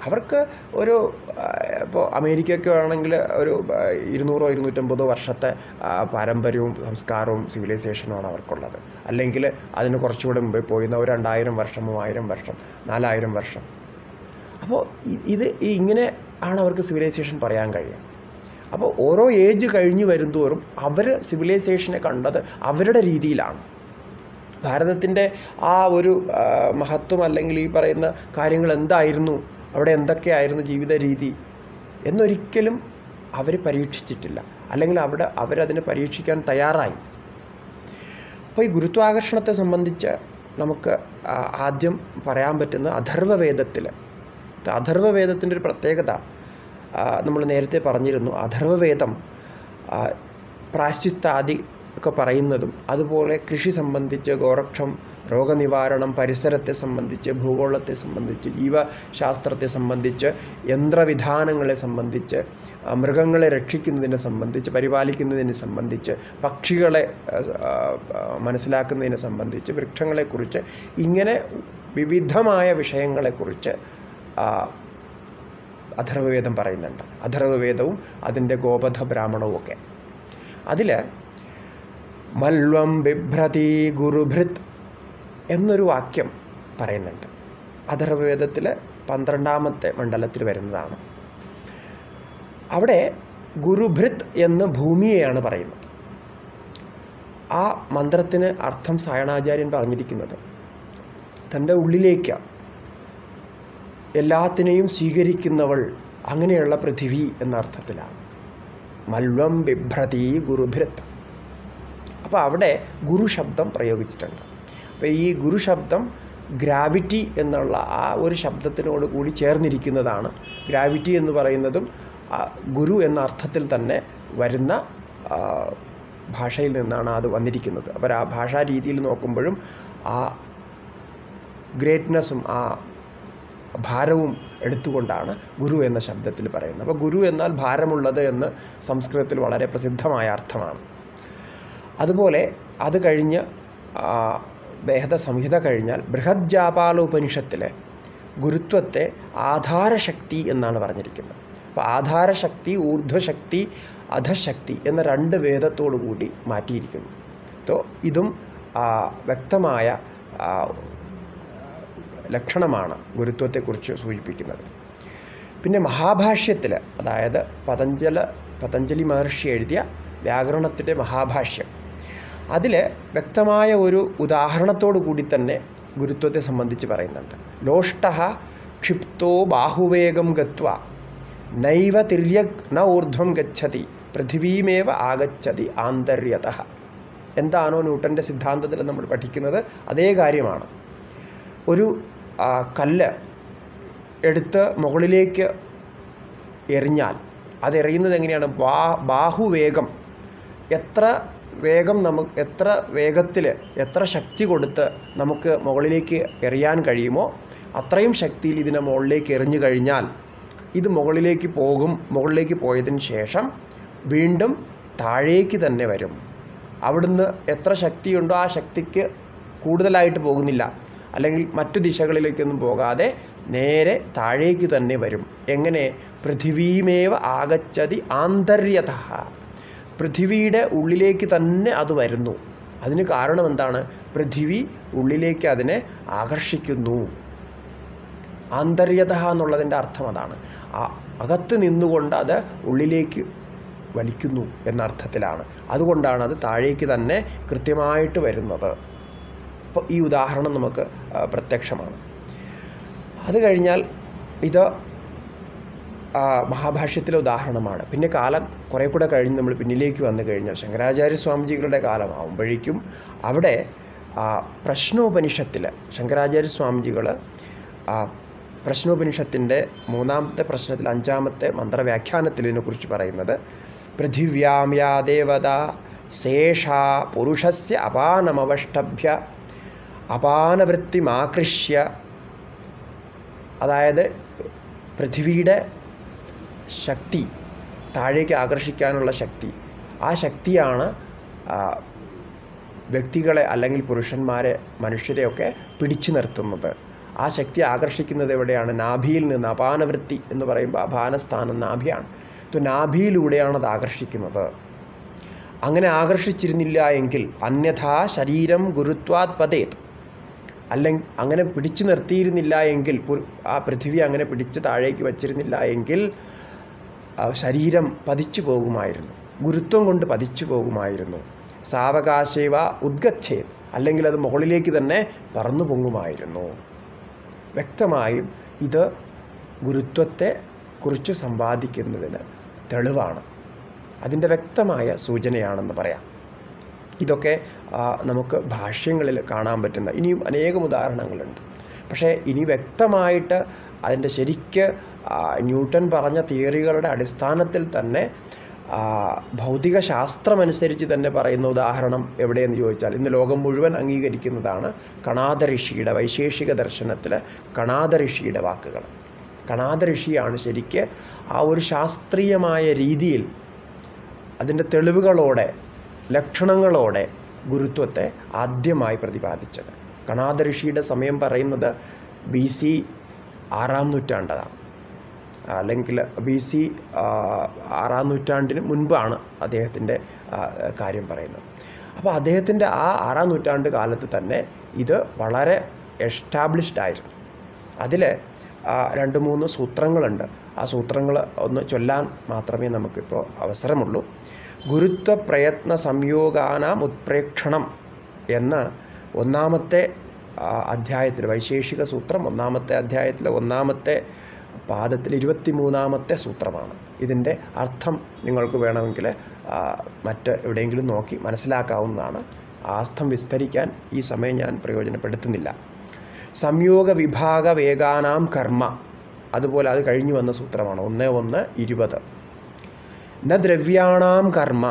അവർക്ക് ഒരു ഇപ്പോൾ അമേരിക്കയ്ക്ക് ആണെങ്കിൽ ഒരു ആ, ഇരുന്നൂറോ ഇരുന്നൂറ്റമ്പതോ വർഷത്തെ ആ, പാരമ്പര്യവും സംസ്കാരവും സിവിലൈസേഷനുമാണ് അവർക്കുള്ളത് അല്ലെങ്കിൽ അതിന് കുറച്ചുകൂടെ മുമ്പേ പോയിരുന്ന ഒരു രണ്ടായിരം വർഷം മൂവായിരം വർഷം നാലായിരം വർഷം അപ്പോൾ ഇ- ഇത് ഈ ഇങ്ങനെ ആണ് അവർക്ക് സിവിലൈസേഷൻ പറയാൻ കഴിയുക അപ്പോൾ ഓരോ ഏജ് കഴിഞ്ഞ് വരുന്തോറും അവർ സിവിലൈസേഷനെ കണ്ടത് അവരുടെ രീതിയിലാണ് ഭാരതത്തിൻ്റെ ആ ഒരു ആ, മഹത്വം അല്ലെങ്കിൽ ഈ പറയുന്ന കാര്യങ്ങൾ എന്തായിരുന്നു അവിടെ എന്തൊക്കെയായിരുന്നു ജീവിത രീതി എന്നൊരിക്കലും അവർ പരീക്ഷിച്ചിട്ടില്ല അല്ലെങ്കിൽ അവിടെ അവരതിനെ പരീക്ഷിക്കാൻ തയ്യാറായി അപ്പോൾ ഈ ഗുരുത്വാകർഷണത്തെ സംബന്ധിച്ച് നമുക്ക് ആ, ആദ്യം പറയാൻ പറ്റുന്ന അഥർവവേദത്തിൽ അഥർവവേദത്തിൻ്റെ ഒരു പ്രത്യേകത നമ്മൾ നേരത്തെ പറഞ്ഞിരുന്നു അഥർവവേദം ആ, പ്രാശ്ചിത്താദി ഒക്കെ പറയുന്നതും അതുപോലെ കൃഷി സംബന്ധിച്ച് ഗോരക്ഷം രോഗനിവാരണം പരിസരത്തെ സംബന്ധിച്ച് ഭൂഗോളത്തെ സംബന്ധിച്ച് ജീവശാസ്ത്രത്തെ സംബന്ധിച്ച് യന്ത്രവിധാനങ്ങളെ സംബന്ധിച്ച് ആ, മൃഗങ്ങളെ രക്ഷിക്കുന്നതിനെ സംബന്ധിച്ച് പരിപാലിക്കുന്നതിനെ സംബന്ധിച്ച് പക്ഷികളെ ആ, ആ, മനസ്സിലാക്കുന്നതിനെ സംബന്ധിച്ച് വൃക്ഷങ്ങളെക്കുറിച്ച് ഇങ്ങനെ വിവിധമായ വിഷയങ്ങളെക്കുറിച്ച് ആ, അഥർവവേദം പറയുന്നുണ്ട് അഥർവവേദവും അതിൻ്റെ ഗോപഥ ബ്രാഹ്മണവും ഒക്കെ അതിൽ മൽവം ബിഭ്രതി ഗുരുഭൃത് എന്നൊരു വാക്യം പറയുന്നുണ്ട് അഥർവവേദത്തിൽ പന്ത്രണ്ടാമത്തെ മണ്ഡലത്തിൽ വരുന്നതാണ് അവിടെ ഗുരുഭൃത് എന്ന് ഭൂമിയെയാണ് പറയുന്നത് ആ മന്ത്രത്തിന് അർത്ഥം സായണാചാര്യൻ പറഞ്ഞിരിക്കുന്നത് തൻ്റെ ഉള്ളിലേക്ക് എല്ലാത്തിനെയും സ്വീകരിക്കുന്നവൾ അങ്ങനെയുള്ള പൃഥിവി എന്ന അർത്ഥത്തിലാണ് മൽവം ബിഭ്രതി ഗുരുഭൃത് അപ്പോൾ അവിടെ ഗുരു ശബ്ദം പ്രയോഗിച്ചിട്ടുണ്ട് അപ്പോൾ ഈ ഗുരു ശബ്ദം ഗ്രാവിറ്റി എന്നുള്ള ആ ഒരു ശബ്ദത്തിനോട് കൂടി ചേർന്നിരിക്കുന്നതാണ് ഗ്രാവിറ്റി എന്ന് പറയുന്നതും ആ, ഗുരു എന്ന അർത്ഥത്തിൽ തന്നെ വരുന്ന ആ, ഭാഷയിൽ നിന്നാണ് അത് വന്നിരിക്കുന്നത് അപ്പോൾ ആ ഭാഷാ രീതിയിൽ നോക്കുമ്പോഴും ആ ഗ്രേറ്റ്നെസ്സും ആ ഭാരവും എടുത്തുകൊണ്ടാണ് ഗുരു എന്ന ശബ്ദത്തിൽ പറയുന്നത് അപ്പോൾ ഗുരു എന്നാൽ ഭാരമുള്ളത് എന്ന് സംസ്കൃതത്തിൽ വളരെ പ്രസിദ്ധമായ അർത്ഥമാണ് അതുപോലെ അത് കഴിഞ്ഞ് ആ, വേദ സംഹിത കഴിഞ്ഞാൽ ബൃഹജ്ജാപാല ഉപനിഷത്തിലെ ഗുരുത്വത്തെ ആധാരശക്തി എന്നാണ് പറഞ്ഞിരിക്കുന്നത് അപ്പോൾ ആധാരശക്തി ഊർധ്വശക്തി അധശക്തി എന്ന രണ്ട് വേദത്തോടു കൂടി മാറ്റിയിരിക്കുന്നു അപ്പോൾ ഇതും ആ, വ്യക്തമായ ആ, ലക്ഷണമാണ് ഗുരുത്വത്തെക്കുറിച്ച് സൂചിപ്പിക്കുന്നത് പിന്നെ മഹാഭാഷ്യത്തിൽ അതായത് പതഞ്ജല പതഞ്ജലി മഹർഷി എഴുതിയ വ്യാകരണത്തിൻ്റെ മഹാഭാഷ്യം അതിൽ വ്യക്തമായ ഒരു ഉദാഹരണത്തോടു കൂടി തന്നെ ഗുരുത്വത്തെ സംബന്ധിച്ച് പറയുന്നുണ്ട് ലോഷ്ട ക്ഷിപ്തോ ബാഹുവേഗം ഗത്വ നൈവ തിര്യക് ന ഊർധ്വം ഗച്ഛതി പൃഥിവീമേവ ആഗച്ഛതി ആന്തര്യത എന്താണോ ന്യൂട്ടൻ്റെ സിദ്ധാന്തത്തിൽ നമ്മൾ പഠിക്കുന്നത് അതേ കാര്യമാണ് ഒരു ആ, കല്ല് എടുത്ത് മുകളിലേക്ക് എറിഞ്ഞാൽ അതെറിയുന്നത് എങ്ങനെയാണ് ബാ ബാഹുവേഗം എത്ര വേഗം നമുക്ക് എത്ര വേഗത്തിൽ എത്ര ശക്തി കൊടുത്ത് നമുക്ക് മുകളിലേക്ക് എറിയാൻ കഴിയുമോ അത്രയും ശക്തിയിൽ ഇതിനെ മുകളിലേക്ക് എറിഞ്ഞു കഴിഞ്ഞാൽ ഇത് മുകളിലേക്ക് പോകും മുകളിലേക്ക് പോയതിന് ശേഷം വീണ്ടും താഴേക്ക് തന്നെ വരും അവിടുന്ന് എത്ര ശക്തിയുണ്ടോ ആ ശക്തിക്ക് കൂടുതലായിട്ട് പോകുന്നില്ല അല്ലെങ്കിൽ മറ്റു ദിശകളിലേക്കൊന്നും പോകാതെ നേരെ താഴേക്ക് തന്നെ വരും എങ്ങനെ പൃഥിവീമേവ ആഗച്ഛതി ആന്തര്യത പൃഥിവിയുടെ ഉള്ളിലേക്ക് തന്നെ അത് വരുന്നു അതിന് കാരണം എന്താണ് പൃഥിവി ഉള്ളിലേക്ക് അതിനെ ആകർഷിക്കുന്നു ആന്തര്യത എന്നുള്ളതിൻ്റെ അർത്ഥം അതാണ് ആ അകത്ത് നിന്നുകൊണ്ട് അത് ഉള്ളിലേക്ക് വലിക്കുന്നു എന്ന അർത്ഥത്തിലാണ് അതുകൊണ്ടാണ് അത് താഴേക്ക് തന്നെ കൃത്യമായിട്ട് വരുന്നത് അപ്പോൾ ഈ ഉദാഹരണം നമുക്ക് ആ, പ്രത്യക്ഷമാണ് അത് കഴിഞ്ഞാൽ ഇത് ആ, മഹാഭാഷ്യത്തിലെ ഉദാഹരണമാണ് പിന്നെ കാലം കുറേ കൂടെ കഴിഞ്ഞ് നമ്മൾ പിന്നിലേക്ക് വന്നു കഴിഞ്ഞാൽ ശങ്കരാചാര്യ സ്വാമിജികളുടെ കാലമാകുമ്പോഴേക്കും അവിടെ ആ, പ്രശ്നോപനിഷത്തിൽ ശങ്കരാചാര്യ സ്വാമിജികൾ ആ, പ്രശ്നോപനിഷത്തിൻ്റെ മൂന്നാമത്തെ പ്രശ്നത്തിൽ അഞ്ചാമത്തെ മന്ത്രവ്യാഖ്യാനത്തിൽ ഇതിനെക്കുറിച്ച് പറയുന്നത് പൃഥിവ്യാം യാ ദേവത ശേഷ പുരുഷസ്യ അപാനമവഷ്ടഭ്യ അപാനവൃത്തിമാകൃഷ്യ അതായത് പൃഥിവിയുടെ ശക്തി താഴേക്ക് ആകർഷിക്കാനുള്ള ശക്തി ആ ശക്തിയാണ് ആ, വ്യക്തികളെ അല്ലെങ്കിൽ പുരുഷന്മാരെ മനുഷ്യരെയൊക്കെ പിടിച്ചു നിർത്തുന്നത് ആ ശക്തി ആകർഷിക്കുന്നത് എവിടെയാണ് നാഭിയിൽ നിന്ന് അപാനവൃത്തി എന്ന് പറയുമ്പോൾ അപാനസ്ഥാനം നാഭിയാണ് તો നാഭിയിലൂടെയാണ് അത് ആകർഷിക്കുന്നത് അങ്ങനെ ആകർഷിച്ചിരുന്നില്ല എങ്കിൽ അന്യഥാ ശരീരം ഗുരുത്വാത് പതേത് അല്ലെങ്കിൽ അങ്ങനെ പിടിച്ചു നിർത്തിയിരുന്നില്ല എങ്കിൽ പു- ആ പൃഥ്വി അങ്ങനെ പിടിച്ച് താഴേക്ക് വച്ചിരുന്നില്ല എങ്കിൽ ആ ശരീരം പതിച്ചു പോകുമായിരുന്നു ഗുരുത്വം കൊണ്ട് പതിച്ചു പോകുമായിരുന്നു സാവകാശേവ ഉദ്ഗച്ഛേത് അല്ലെങ്കിൽ അത് മുകളിലേക്ക് തന്നെ പറന്നു പൊങ്ങുമായിരുന്നു വ്യക്തമായും ഇത് ഗുരുത്വത്തെ കുറിച്ച് സമ്പാദിക്കുന്നതിന് തെളിവാണ് അതിൻ്റെ വ്യക്തമായ സൂചനയാണെന്ന് പറയാം ഇതൊക്കെ ആ, നമുക്ക് ഭാഷ്യങ്ങളിൽ കാണാൻ പറ്റുന്ന ഇനിയും അനേകം ഉദാഹരണങ്ങളുണ്ട് പക്ഷേ ഇനി വ്യക്തമായിട്ട് അതിൻ്റെ ശരിക്ക് ആ, ന്യൂട്ടൺ പറഞ്ഞ തിയറികളുടെ അടിസ്ഥാനത്തിൽ തന്നെ ആ, ഭൗതിക ശാസ്ത്രമനുസരിച്ച് തന്നെ പറയുന്ന ഉദാഹരണം എവിടെയെന്ന് ചോദിച്ചാൽ ഇന്ന് ലോകം മുഴുവൻ അംഗീകരിക്കുന്നതാണ് കണാദ ഋഷിയുടെ വൈശേഷിക ദർശനത്തിലെ കണാദ ഋഷിയുടെ വാക്കുകൾ കണാദ ഋഷിയാണ് ശരിക്ക് ആ ഒരു ശാസ്ത്രീയമായ രീതിയിൽ അതിൻ്റെ തെളിവുകളോടെ ലക്ഷണങ്ങളോടെ ഗുരുത്വത്തെ ആദ്യമായി പ്രതിപാദിച്ചത് കണാദ ഋഷിയുടെ സമയം പറയുന്നത് ബി സി ആറാം നൂറ്റാണ്ടതാണ് അല്ലെങ്കിൽ ബി സി ആറാം നൂറ്റാണ്ടിന് മുൻപാണ് അദ്ദേഹത്തിൻ്റെ ആ, കാര്യം പറയുന്നത് അപ്പോൾ അദ്ദേഹത്തിൻ്റെ ആ ആറാം നൂറ്റാണ്ട് കാലത്ത് തന്നെ ഇത് വളരെ എസ്റ്റാബ്ലിഷ്ഡ് ആയിരുന്നു അതിൽ രണ്ട് മൂന്ന് സൂത്രങ്ങളുണ്ട് ആ സൂത്രങ്ങൾ ഒന്ന് ചൊല്ലാൻ മാത്രമേ നമുക്കിപ്പോൾ അവസരമുള്ളൂ ഗുരുത്വ പ്രയത്ന സംയോഗാനാം ഉത്പ്രേക്ഷണം എന്ന ഒന്നാമത്തെ അധ്യായത്തിൽ വൈശേഷിക സൂത്രം ഒന്നാമത്തെ അധ്യായത്തിലെ ഒന്നാമത്തെ പാദത്തിൽ ഇരുപത്തി മൂന്നാമത്തെ സൂത്രമാണ് ഇതിൻ്റെ അർത്ഥം നിങ്ങൾക്ക് വേണമെങ്കിൽ ആ, മറ്റ് എവിടെയെങ്കിലും നോക്കി മനസ്സിലാക്കാവുന്നതാണ് ആ അർത്ഥം വിസ്തരിക്കാൻ ഈ സമയം ഞാൻ പ്രയോജനപ്പെടുത്തുന്നില്ല സംയോഗ വിഭാഗ വേഗാനാം കർമ്മ അതുപോലെ അത് കഴിഞ്ഞു വന്ന സൂത്രമാണ് ഒന്ന് ഒന്ന് ഇരുപത് ന ദ്രവ്യാണാം കർമ്മ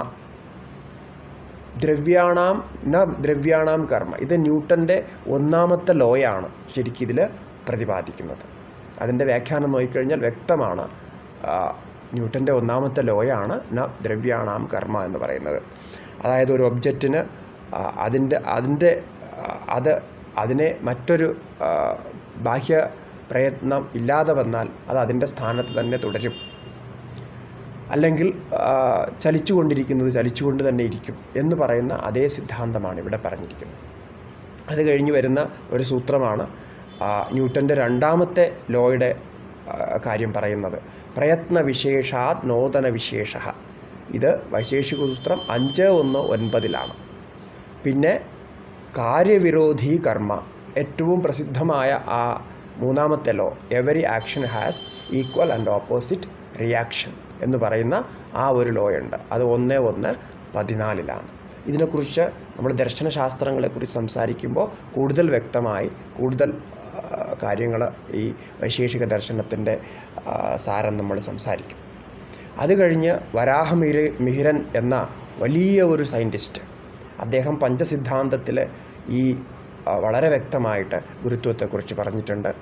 ദ്രവ്യാണാം ന ദ്രവ്യാണാം കർമ്മ ഇത് ന്യൂട്ടൻ്റെ ഒന്നാമത്തെ ലോയാണ് ശരിക്കും ഇതിൽ പ്രതിപാദിക്കുന്നത് അതിൻ്റെ വ്യാഖ്യാനം നോക്കിക്കഴിഞ്ഞാൽ വ്യക്തമാണ് ആ, ന്യൂട്ടൻ്റെ ഒന്നാമത്തെ ലോയാണ് ന ദ്രവ്യാണാം കർമ്മ എന്ന് പറയുന്നത് അതായത് ഒരു ഒബ്ജക്റ്റിന് ആ, അതിൻ്റെ അതിൻ്റെ ആ, അത് അതിനെ മറ്റൊരു ആ, ബാഹ്യ പ്രയത്നം ഇല്ലാതെ വന്നാൽ അത് അതിൻ്റെ സ്ഥാനത്ത് തന്നെ തുടരും അല്ലെങ്കിൽ ആ, ചലിച്ചുകൊണ്ടിരിക്കുന്നത് ചലിച്ചുകൊണ്ട് തന്നെ ഇരിക്കും എന്ന് പറയുന്ന അതേ സിദ്ധാന്തമാണ് ഇവിടെ പറഞ്ഞിരിക്കുന്നത് അത് കഴിഞ്ഞ് വരുന്ന ഒരു സൂത്രമാണ് ആ, ന്യൂട്ടൻ്റെ രണ്ടാമത്തെ ലോയുടെ ആ, കാര്യം പറയുന്നത് പ്രയത്ന വിശേഷാത് നോദന വിശേഷ ഇത് വൈശേഷിക സൂത്രം അഞ്ച് ഒന്ന് ഒൻപതിലാണ് പിന്നെ കാര്യവിരോധി കർമ്മ ഏറ്റവും പ്രസിദ്ധമായ ആ മൂന്നാമത്തെ law every action has equal and opposite reaction എന്ന് പറയുന്ന ആ ഒരു ലോ ഉണ്ട് അത് ഒന്ന് ഒന്ന് പതിനാലിലാണ് ഇതിനെക്കുറിച്ച് നമ്മൾ ദർശനശാസ്ത്രങ്ങളെക്കുറിച്ച് സംസാരിക്കുമ്പോൾ കൂടുതൽ വ്യക്തമായി കൂടുതൽ കാര്യങ്ങൾ ഈ വൈശേഷിക ദർശനത്തിൻ്റെ ആ, സാരം നമ്മൾ സംസാരിക്കും അത് കഴിഞ്ഞ് വരാഹമിര മിഹിരൻ എന്ന വലിയ ഒരു സയൻറ്റിസ്റ്റ് അദ്ദേഹം പഞ്ചസിദ്ധാന്തത്തിൽ ഈ ആ, വളരെ വ്യക്തമായിട്ട് ഗുരുത്വത്തെക്കുറിച്ച് പറഞ്ഞിട്ടുണ്ട്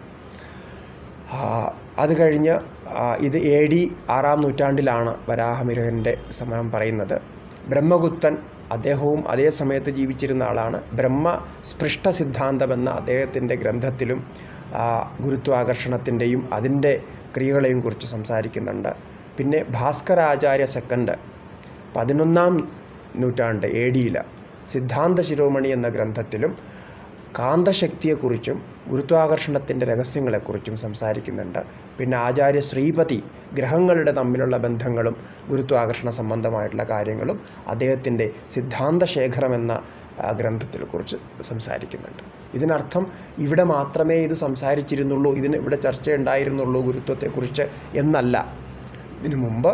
ആ, അത് കഴിഞ്ഞ് ആ, ഇത് എ ഡി ആറാം നൂറ്റാണ്ടിലാണ് വരാഹമിരഹൻ്റെ സമരം പറയുന്നത് ബ്രഹ്മഗുപ്തൻ അദ്ദേഹവും അതേ സമയത്ത് ജീവിച്ചിരുന്ന ആളാണ് ബ്രഹ്മ സ്പൃഷ്ട സിദ്ധാന്തം എന്ന അദ്ദേഹത്തിൻ്റെ ഗ്രന്ഥത്തിലും ആ, ഗുരുത്വാകർഷണത്തിൻ്റെയും അതിൻ്റെ ക്രിയകളെയും കുറിച്ച് സംസാരിക്കുന്നുണ്ട് പിന്നെ ഭാസ്കരാചാര്യ സെക്കൻഡ് പതിനൊന്നാം നൂറ്റാണ്ട് എ ഡിയിൽ സിദ്ധാന്ത ശിരോമണി എന്ന ഗ്രന്ഥത്തിലും കാന്തശക്തിയെക്കുറിച്ചും ഗുരുത്വാകർഷണത്തിൻ്റെ രഹസ്യങ്ങളെക്കുറിച്ചും സംസാരിക്കുന്നുണ്ട് പിന്നെ ആചാര്യ ശ്രീപതി ഗ്രഹങ്ങളുടെ തമ്മിലുള്ള ബന്ധങ്ങളും ഗുരുത്വാകർഷണ സംബന്ധമായിട്ടുള്ള കാര്യങ്ങളും അദ്ദേഹത്തിൻ്റെ സിദ്ധാന്ത ശേഖരം എന്ന ആ, ഗ്രന്ഥത്തിനെ കുറിച്ച് സംസാരിക്കുന്നുണ്ട് ഇതിനർത്ഥം ഇവിടെ മാത്രമേ ഇത് സംസാരിച്ചിരുന്നുള്ളൂ ഇതിന് ഇവിടെ ചർച്ചയുണ്ടായിരുന്നുള്ളൂ ഗുരുത്വത്തെക്കുറിച്ച് എന്നല്ല ഇതിനു മുമ്പ്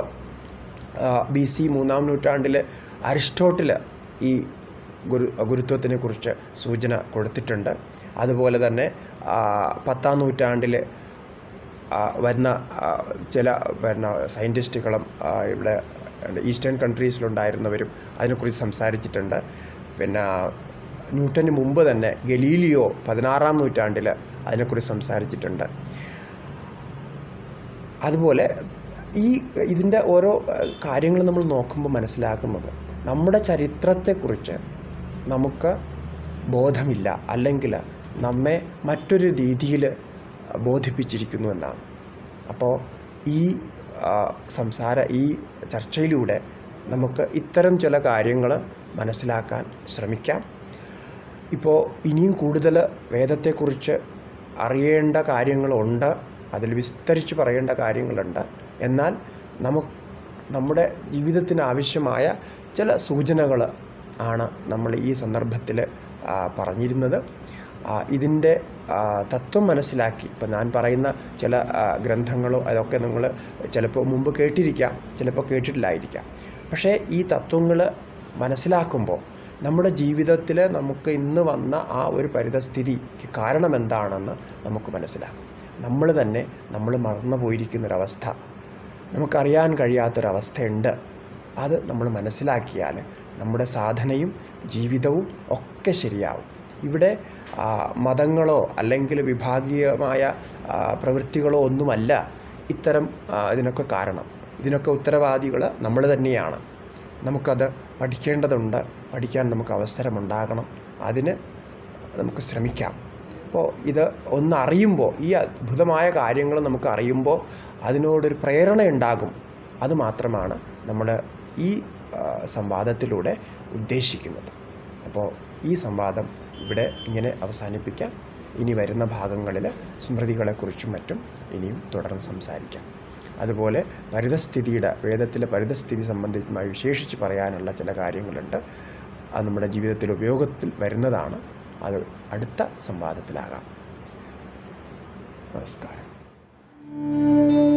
ബി സി മൂന്നാം നൂറ്റാണ്ടിൽ അരിസ്റ്റോട്ടിൽ ഈ ഗുരു ഗുരുത്വത്തിനെ കുറിച്ച് സൂചന കൊടുത്തിട്ടുണ്ട് അതുപോലെ തന്നെ ആ, പത്താം നൂറ്റാണ്ടിൽ ആ, വരുന്ന ആ, ചില പിന്നെ സയൻറ്റിസ്റ്റുകളും ആ, ഇവിടെ ഈസ്റ്റേൺ കൺട്രീസിലുണ്ടായിരുന്നവരും അതിനെക്കുറിച്ച് സംസാരിച്ചിട്ടുണ്ട് പിന്നെ ന്യൂട്ടന് മുമ്പ് തന്നെ ഗലീലിയോ പതിനാറാം നൂറ്റാണ്ടിൽ അതിനെക്കുറിച്ച് സംസാരിച്ചിട്ടുണ്ട് അതുപോലെ ഈ ഇതിൻ്റെ ഓരോ കാര്യങ്ങൾ നമ്മൾ നോക്കുമ്പോൾ മനസ്സിലാക്കുന്നത് നമ്മുടെ ചരിത്രത്തെക്കുറിച്ച് നമുക്ക് ബോധമില്ല അല്ലെങ്കിൽ നമ്മെ മറ്റൊരു രീതിയിൽ ബോധിപ്പിച്ചിരിക്കുന്നു എന്നാണ് അപ്പോൾ ഈ ആ, സംസാര ഈ ചർച്ചയിലൂടെ നമുക്ക് ഇത്തരം ചില കാര്യങ്ങൾ മനസ്സിലാക്കാൻ ശ്രമിക്കാം ഇപ്പോൾ ഇനിയും കൂടുതൽ വേദത്തെക്കുറിച്ച് അറിയേണ്ട കാര്യങ്ങളുണ്ട് അതിൽ വിസ്തരിച്ച് പറയേണ്ട കാര്യങ്ങളുണ്ട് എന്നാൽ നമുക്ക് നമ്മുടെ ജീവിതത്തിന് ആവശ്യമായ ചില സൂചനകൾ ആണ് നമ്മൾ ഈ സന്ദർഭത്തിൽ പറഞ്ഞിരുന്നത് ആ, ഇതിൻ്റെ ആ, തത്വം മനസ്സിലാക്കി ഇപ്പം ഞാൻ പറയുന്ന ചില ആ, ഗ്രന്ഥങ്ങളോ അതൊക്കെ നിങ്ങൾ ചിലപ്പോൾ മുമ്പ് കേട്ടിരിക്കാം ചിലപ്പോൾ കേട്ടിട്ടില്ലായിരിക്കാം പക്ഷേ ഈ തത്വങ്ങൾ മനസ്സിലാക്കുമ്പോൾ നമ്മുടെ ജീവിതത്തിൽ നമുക്ക് ഇന്ന് വന്ന ആ ഒരു പരിതസ്ഥിതിക്ക് കാരണം എന്താണെന്ന് നമുക്ക് മനസ്സിലാകും നമ്മൾ തന്നെ നമ്മൾ മറന്നു പോയിരിക്കുന്നൊരവസ്ഥ നമുക്കറിയാൻ കഴിയാത്തൊരവസ്ഥയുണ്ട് അത് നമ്മൾ മനസ്സിലാക്കിയാൽ നമ്മുടെ സാധനയും ജീവിതവും ഒക്കെ ശരിയാവും ഇവിടെ ആ, മതങ്ങളോ അല്ലെങ്കിൽ വിഭാഗീയമായ ആ, പ്രവൃത്തികളോ ഒന്നുമല്ല ഇത്തരം ആ, ഇതിനൊക്കെ കാരണം ഇതിനൊക്കെ ഉത്തരവാദികൾ നമ്മൾ തന്നെയാണ് നമുക്കത് പഠിക്കേണ്ടതുണ്ട് പഠിക്കാൻ നമുക്ക് അവസരമുണ്ടാകണം അതിന് നമുക്ക് ശ്രമിക്കാം അപ്പോൾ ഇത് ഒന്ന് അറിയുമ്പോൾ ഈ അത്ഭുതമായ കാര്യങ്ങൾ നമുക്ക് അറിയുമ്പോൾ അതിനോടൊരു പ്രേരണ ഉണ്ടാകും അത് മാത്രമാണ് നമ്മൾ ഈ ആ, സംവാദത്തിലൂടെ ഉദ്ദേശിക്കുന്നത് അപ്പോൾ ഈ സംവാദം ഇവിടെ ഇങ്ങനെ അവസാനിപ്പിക്കാം ഇനി വരുന്ന ഭാഗങ്ങളിൽ സ്മൃതികളെക്കുറിച്ചും മറ്റും ഇനിയും തുടർന്ന് സംസാരിക്കാം അതുപോലെ പരിതസ്ഥിതിയുടെ വേദത്തിലെ പരിതസ്ഥിതി സംബന്ധിച്ചുമായി വിശേഷിച്ച് പറയാനുള്ള ചില കാര്യങ്ങളുണ്ട് അത് നമ്മുടെ ജീവിതത്തിൽ ഉപയോഗത്തിൽ വരുന്നതാണ് അത് അടുത്ത സംവാദത്തിലാകാം നമസ്കാരം